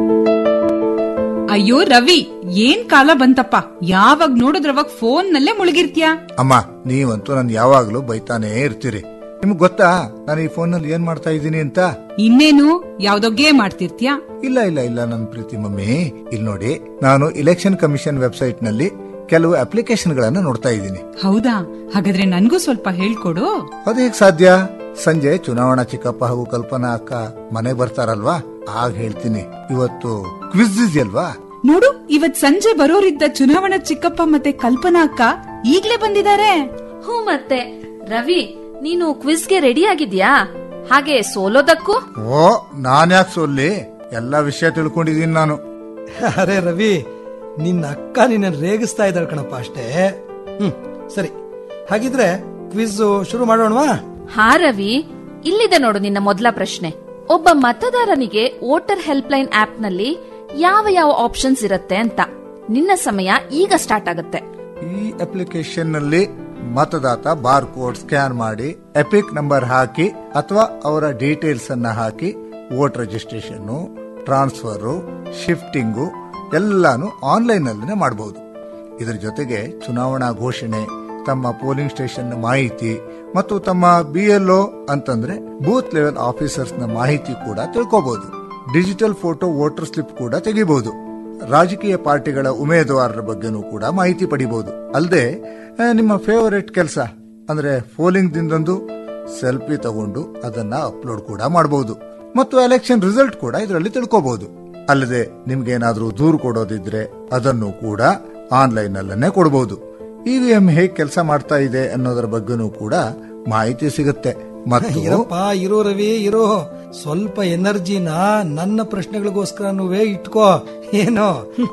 ಅಯ್ಯೋ ರವಿ ಏನ್ ಕಾಲ ಬಂತಪ್ಪ ಯಾವಾಗ ನೋಡಿದ್ರವಾಗ ಫೋನ್ ನಲ್ಲೇ ಮುಳುಗಿರ್ತೀಯ ಅಮ್ಮ ನೀವಂತೂ ನನ್ ಯಾವಾಗ್ಲೂ ಬೈತಾನೇ ಇರ್ತೀರಿ ನಿಮ್ಗ್ ಗೊತ್ತಾ ನಾನು ಈ ಫೋನ್ ನಲ್ಲಿ ಏನ್ ಮಾಡ್ತಾ ಇದ್ದೀನಿ ಅಂತ ಇನ್ನೇನು ಯಾವ್ದೋ ಗೇಮ್ ಆಡ್ತಿರ್ತೀಯ ಇಲ್ಲ ಇಲ್ಲ ಇಲ್ಲ ನನ್ನ ಪ್ರೀತಿ ಮಮ್ಮಿ ಇಲ್ಲಿ ನೋಡಿ ನಾನು ಇಲೆಕ್ಷನ್ ಕಮಿಷನ್ ವೆಬ್ಸೈಟ್ ನಲ್ಲಿ ಕೆಲವು ಅಪ್ಲಿಕೇಶನ್ ಗಳನ್ನ ನೋಡ್ತಾ ಇದ್ದೀನಿ ಹೌದಾ ಹಾಗಾದ್ರೆ ನನ್ಗೂ ಸ್ವಲ್ಪ ಹೇಳ್ಕೊಡು ಅದು ಹೇಗ್ ಸಾಧ್ಯ ಸಂಜೆ ಚುನಾವಣಾ ಚಿಕ್ಕಪ್ಪ ಹಾಗೂ ಕಲ್ಪನಾ ಅಕ್ಕ ಮನೆ ಬರ್ತಾರಲ್ವಾ ಆಗ ಹೇಳ್ತೀನಿ ಇವತ್ತು ಕ್ವಿಜ್ ಇದೆಯಲ್ವಾ ನೋಡು ಇವತ್ ಸಂಜೆ ಬರೋರಿದ್ದ ಚುನಾವಣಾ ಚಿಕ್ಕಪ್ಪ ಮತ್ತೆ ಕಲ್ಪನಾ ಅಕ್ಕ ಈಗ್ಲೇ ಬಂದಿದ್ದಾರೆ ಹ್ಞೂ ಮತ್ತೆ ರವಿ ನೀನು ಕ್ವಿಜ್ಗೆ ರೆಡಿ ಆಗಿದ್ಯಾ ಹಾಗೆ ಸೋಲೋದಕ್ಕೂ ಓ ನಾನ್ ಯಾಕೆ ಸೋಲ್ಲಿ ಎಲ್ಲಾ ವಿಷಯ ತಿಳ್ಕೊಂಡಿದೀನಿ ನಾನು ಅರೆ ರವಿ ನಿನ್ನ ಅಕ್ಕ ನಿನ್ನ ರೇಗಿಸ್ತಾ ಇದ್ದಾಳೆ ಕಣಪ್ಪ ಅಷ್ಟೇ ಹ್ಮ್ ಸರಿ ಹಾಗಿದ್ರೆ ಕ್ವಿಜ್ ಶುರು ಮಾಡೋಣವಾ ಹಾ ರವಿ ಇಲ್ಲಿದೆ ನೋಡು ನಿನ್ನ ಮೊದಲ ಪ್ರಶ್ನೆ ಒಬ್ಬ ಮತದಾರನಿಗೆ ವೋಟರ್ ಹೆಲ್ಪ್ ಲೈನ್ ಆಪ್ ನಲ್ಲಿ ಯಾವ ಯಾವ ಆಪ್ಷನ್ಸ್ ಇರುತ್ತೆ ಅಂತ ನಿನ್ನ ಸಮಯ ಈಗ ಸ್ಟಾರ್ಟ್ ಆಗುತ್ತೆ ಈ ಅಪ್ಲಿಕೇಶನ್ ನಲ್ಲಿ ಮತದಾತ ಬಾರ್ ಕೋಡ್ ಸ್ಕ್ಯಾನ್ ಮಾಡಿ ಎಪಿಕ್ ನಂಬರ್ ಹಾಕಿ ಅಥವಾ ಅವರ ಡೀಟೇಲ್ಸ್ ಅನ್ನ ಹಾಕಿ ವೋಟ್ ರಿಜಿಸ್ಟ್ರೇಷನ್ ಟ್ರಾನ್ಸ್ಫರ್ ಶಿಫ್ಟಿಂಗು ಎಲ್ಲಾನು ಆನ್ಲೈನ್ ನಲ್ಲಿನೇ ಮಾಡಬಹುದು ಇದರ ಜೊತೆಗೆ ಚುನಾವಣಾ ಘೋಷಣೆ ತಮ್ಮ ಪೋಲಿಂಗ್ ಸ್ಟೇಷನ್ ಮಾಹಿತಿ ಮತ್ತು ತಮ್ಮ ಬಿಎಲ್ಒ ಅಂತಂದ್ರೆ ಬೂತ್ ಲೆವೆಲ್ ಆಫೀಸರ್ಸ್ ನ ಮಾಹಿತಿ ಕೂಡ ತಿಳ್ಕೋಬಹುದು ಡಿಜಿಟಲ್ ಫೋಟೋ ವೋಟರ್ ಸ್ಲಿಪ್ ಕೂಡ ತೆಗಿಬಹುದು ರಾಜಕೀಯ ಪಾರ್ಟಿಗಳ ಉಮೇದುವಾರರ ಬಗ್ಗೆನೂ ಕೂಡ ಮಾಹಿತಿ ಪಡಿಬಹುದು ಅಲ್ಲದೆ ನಿಮ್ಮ ಫೇವರೇಟ್ ಕೆಲಸ ಅಂದ್ರೆ ಪೋಲಿಂಗ್ ದಿಂದೊಂದು ಸೆಲ್ಫಿ ತಗೊಂಡು ಅದನ್ನ ಅಪ್ಲೋಡ್ ಕೂಡ ಮಾಡಬಹುದು ಮತ್ತು ಎಲೆಕ್ಷನ್ ರಿಸಲ್ಟ್ ಕೂಡ ಇದರಲ್ಲಿ ತಿಳ್ಕೋಬಹುದು ಅಲ್ಲದೆ ನಿಮ್ಗೇನಾದ್ರೂ ದೂರು ಕೊಡೋದಿದ್ರೆ ಅದನ್ನು ಕೂಡ ಆನ್ಲೈನ್ ನಲ್ಲೇ ಕೊಡಬಹುದು ಇವಿಎಂ ಹೇಗೆ ಕೆಲಸ ಮಾಡ್ತಾ ಇದೆ ಅನ್ನೋದರ ಬಗ್ಗೆನೂ ಕೂಡ ಮಾಹಿತಿ ಸಿಗುತ್ತೆ ಮತ್ತು ಇರಪ್ಪ ಇರೋ ರವಿ ಇರೋ ಸ್ವಲ್ಪ ಎನರ್ಜಿನ ನನ್ನ ಪ್ರಶ್ನೆಗಳಿಗೋಸ್ಕರನುವೇ ಇಟ್ಕೋ ಏನೋ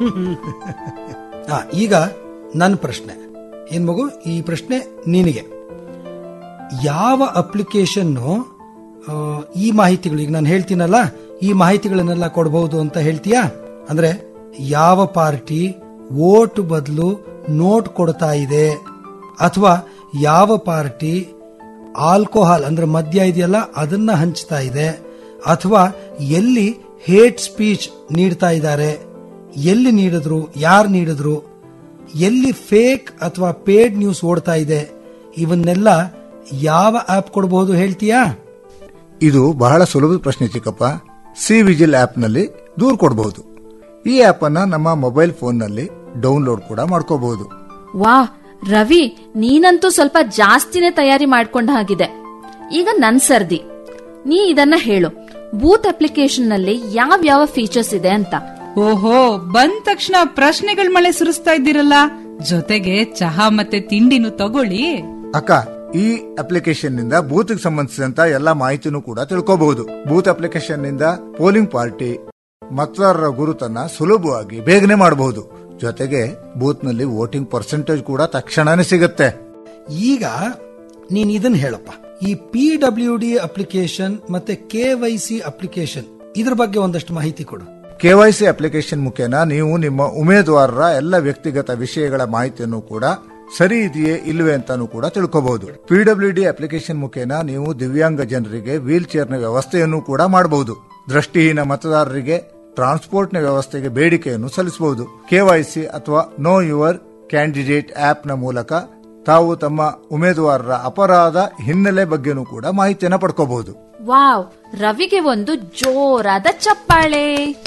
ಆ, ಈಗ ನನ್ನ ಪ್ರಶ್ನೆ ಏನ್ ಮಗು ಈ ಪ್ರಶ್ನೆ ನಿನಗೆ ಯಾವ ಅಪ್ಲಿಕೇಶನ್ ಈ ಮಾಹಿತಿಗಳು ಈಗ ನಾನು ಹೇಳ್ತೀನಲ್ಲ ಈ ಮಾಹಿತಿಗಳನ್ನೆಲ್ಲ ಕೊಡಬಹುದು ಅಂತ ಹೇಳ್ತೀಯಾ ಅಂದ್ರೆ ಯಾವ ಪಾರ್ಟಿ ವೋಟ್ ಬದಲು ನೋಟ್ ಕೊಡ್ತಾ ಇದೆ ಅಥವಾ ಯಾವ ಪಾರ್ಟಿ ಆಲ್ಕೋಹಾಲ್ ಅಂದ್ರೆ ಮದ್ಯ ಇದೆಯಲ್ಲ ಅದನ್ನ ಹಂಚ್ತಾ ಇದೆ ಅಥವಾ ಎಲ್ಲಿ ಹೇಟ್ ಸ್ಪೀಚ್ ನೀಡ್ತಾ ಇದ್ದಾರೆ ಎಲ್ಲಿ ನೀಡಿದ್ರು ಯಾರು ನೀಡಿದ್ರು ಎಲ್ಲಿ ಫೇಕ್ ಅಥವಾ ಪೇಡ್ ನ್ಯೂಸ್ ಓಡ್ತಾ ಇದೆ ಇವನ್ನೆಲ್ಲ ಯಾವ ಆಪ್ ಕೊಡಬಹುದು ಹೇಳ್ತೀಯಾ ಇದು ಬಹಳ ಸುಲಭದ ಪ್ರಶ್ನೆ ಚಿಕ್ಕಪ್ಪ ಸಿ ವಿಜಿಲ್ ಆಪ್ ನಲ್ಲಿ ದೂರ ಕೊಡಬಹುದು ಈ ಆಪ್ ಅನ್ನ ನಮ್ಮ ಮೊಬೈಲ್ ಫೋನ್ ನಲ್ಲಿ ಡೌನ್ಲೋಡ್ ಕೂಡ ಮಾಡ್ಕೋಬಹುದು ವಾ ರವಿ ನೀನಂತೂ ಸ್ವಲ್ಪ ಜಾಸ್ತಿನೇ ತಯಾರಿ ಮಾಡ್ಕೊಂಡ ಹಾಗಿದೆ ಈಗ ನನ್ ಸರ್ದಿ ನೀ ಇದನ್ನ ಹೇಳು ಬೂತ್ ಅಪ್ಲಿಕೇಶನ್ ನಲ್ಲಿ ಯಾವ ಯಾವ ಫೀಚರ್ಸ್ ಇದೆ ಅಂತ ಓಹೋ ಬಂದ ತಕ್ಷಣ ಪ್ರಶ್ನೆಗಳ ಮಳೆ ಸುರಿಸ್ತಾ ಇದ್ದೀರಲ್ಲ ಜೊತೆಗೆ ಚಹಾ ಮತ್ತೆ ತಿಂಡಿನೂ ತಗೊಳ್ಳಿ ಅಕ್ಕ ಈ ಅಪ್ಲಿಕೇಶನ್ ನಿಂದ ಬೂತ್ ಸಂಬಂಧಿಸಿದಂತ ಎಲ್ಲಾ ಮಾಹಿತಿನೂ ಕೂಡ ತಿಳ್ಕೋಬಹುದು ಬೂತ್ ಅಪ್ಲಿಕೇಶನ್ ನಿಂದ ಪೋಲಿಂಗ್ ಪಾರ್ಟಿ ಮತದಾರರ ಗುರುತನ್ನ ಸುಲಭವಾಗಿ ಬೇಗನೆ ಮಾಡಬಹುದು ಜೊತೆಗೆ ಬೂತ್ ನಲ್ಲಿ ವೋಟಿಂಗ್ ಪರ್ಸೆಂಟೇಜ್ ಕೂಡ ತಕ್ಷಣನೇ ಸಿಗುತ್ತೆ ಈಗ ನೀನ್ ಇದನ್ನ ಹೇಳಪ್ಪ ಈ ಪಿ ಡಬ್ಲ್ಯೂ ಡಿ ಅಪ್ಲಿಕೇಶನ್ ಮತ್ತೆ ಕೆ ವೈ ಸಿ ಅಪ್ಲಿಕೇಶನ್ ಇದ್ರ ಬಗ್ಗೆ ಒಂದಷ್ಟು ಮಾಹಿತಿ ಕೊಡು ಕೆವೈಸಿ ಅಪ್ಲಿಕೇಶನ್ ಮುಖೇನ ನೀವು ನಿಮ್ಮ ಉಮೇದುವಾರರ ಎಲ್ಲ ವ್ಯಕ್ತಿಗತ ವಿಷಯಗಳ ಮಾಹಿತಿಯನ್ನು ಕೂಡ ಸರಿ ಇದೆಯೇ ಇಲ್ವೇ ಅಂತಾನು ಕೂಡ ತಿಳ್ಕೋಬಹುದು ಪಿಡಬ್ಲ್ಯೂ ಡಿ ಅಪ್ಲಿಕೇಶನ್ ಮುಖೇನ ನೀವು ದಿವ್ಯಾಂಗ ಜನರಿಗೆ ವೀಲ್ ಚೇರ್ನ ವ್ಯವಸ್ಥೆಯನ್ನು ಕೂಡ ಮಾಡಬಹುದು ದೃಷ್ಟಿಹೀನ ಮತದಾರರಿಗೆ ಟ್ರಾನ್ಸ್ಪೋರ್ಟ್ನ ವ್ಯವಸ್ಥೆಗೆ ಬೇಡಿಕೆಯನ್ನು ಸಲ್ಲಿಸಬಹುದು ಕೆವೈಸಿ ಅಥವಾ ನೋ ಯುವರ್ ಕ್ಯಾಂಡಿಡೇಟ್ ಆಪ್ನ ಮೂಲಕ ತಾವು ತಮ್ಮ ಉಮೇದುವಾರರ ಅಪರಾಧ ಹಿನ್ನೆಲೆ ಬಗ್ಗೆನೂ ಕೂಡ ಮಾಹಿತಿಯನ್ನು ಪಡ್ಕೋಬಹುದು ವಾವ್ ರವಿಗೆ ಒಂದು ಜೋರಾದ ಚಪ್ಪಾಳೆ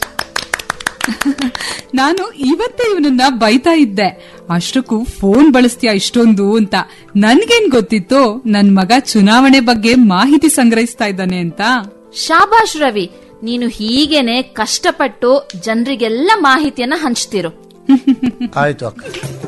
ನಾನು ಇವತ್ತೇ ಇವನನ್ನ ಬೈತಾ ಇದ್ದೆ ಅಷ್ಟಕ್ಕೂ ಫೋನ್ ಬಳಸ್ತೀಯ ಇಷ್ಟೊಂದು ಅಂತ ನನ್ಗೇನ್ ಗೊತ್ತಿತ್ತು ನನ್ ಮಗ ಚುನಾವಣೆ ಬಗ್ಗೆ ಮಾಹಿತಿ ಸಂಗ್ರಹಿಸ್ತಾ ಇದ್ದಾನೆ ಅಂತ ಶಾಬಾಷ್ ರವಿ ನೀನು ಹೀಗೇನೆ ಕಷ್ಟಪಟ್ಟು ಜನರಿಗೆಲ್ಲ ಮಾಹಿತಿಯನ್ನ ಹಂಚ್ತಿರು ಆಯ್ತು ಅಕ್ಕ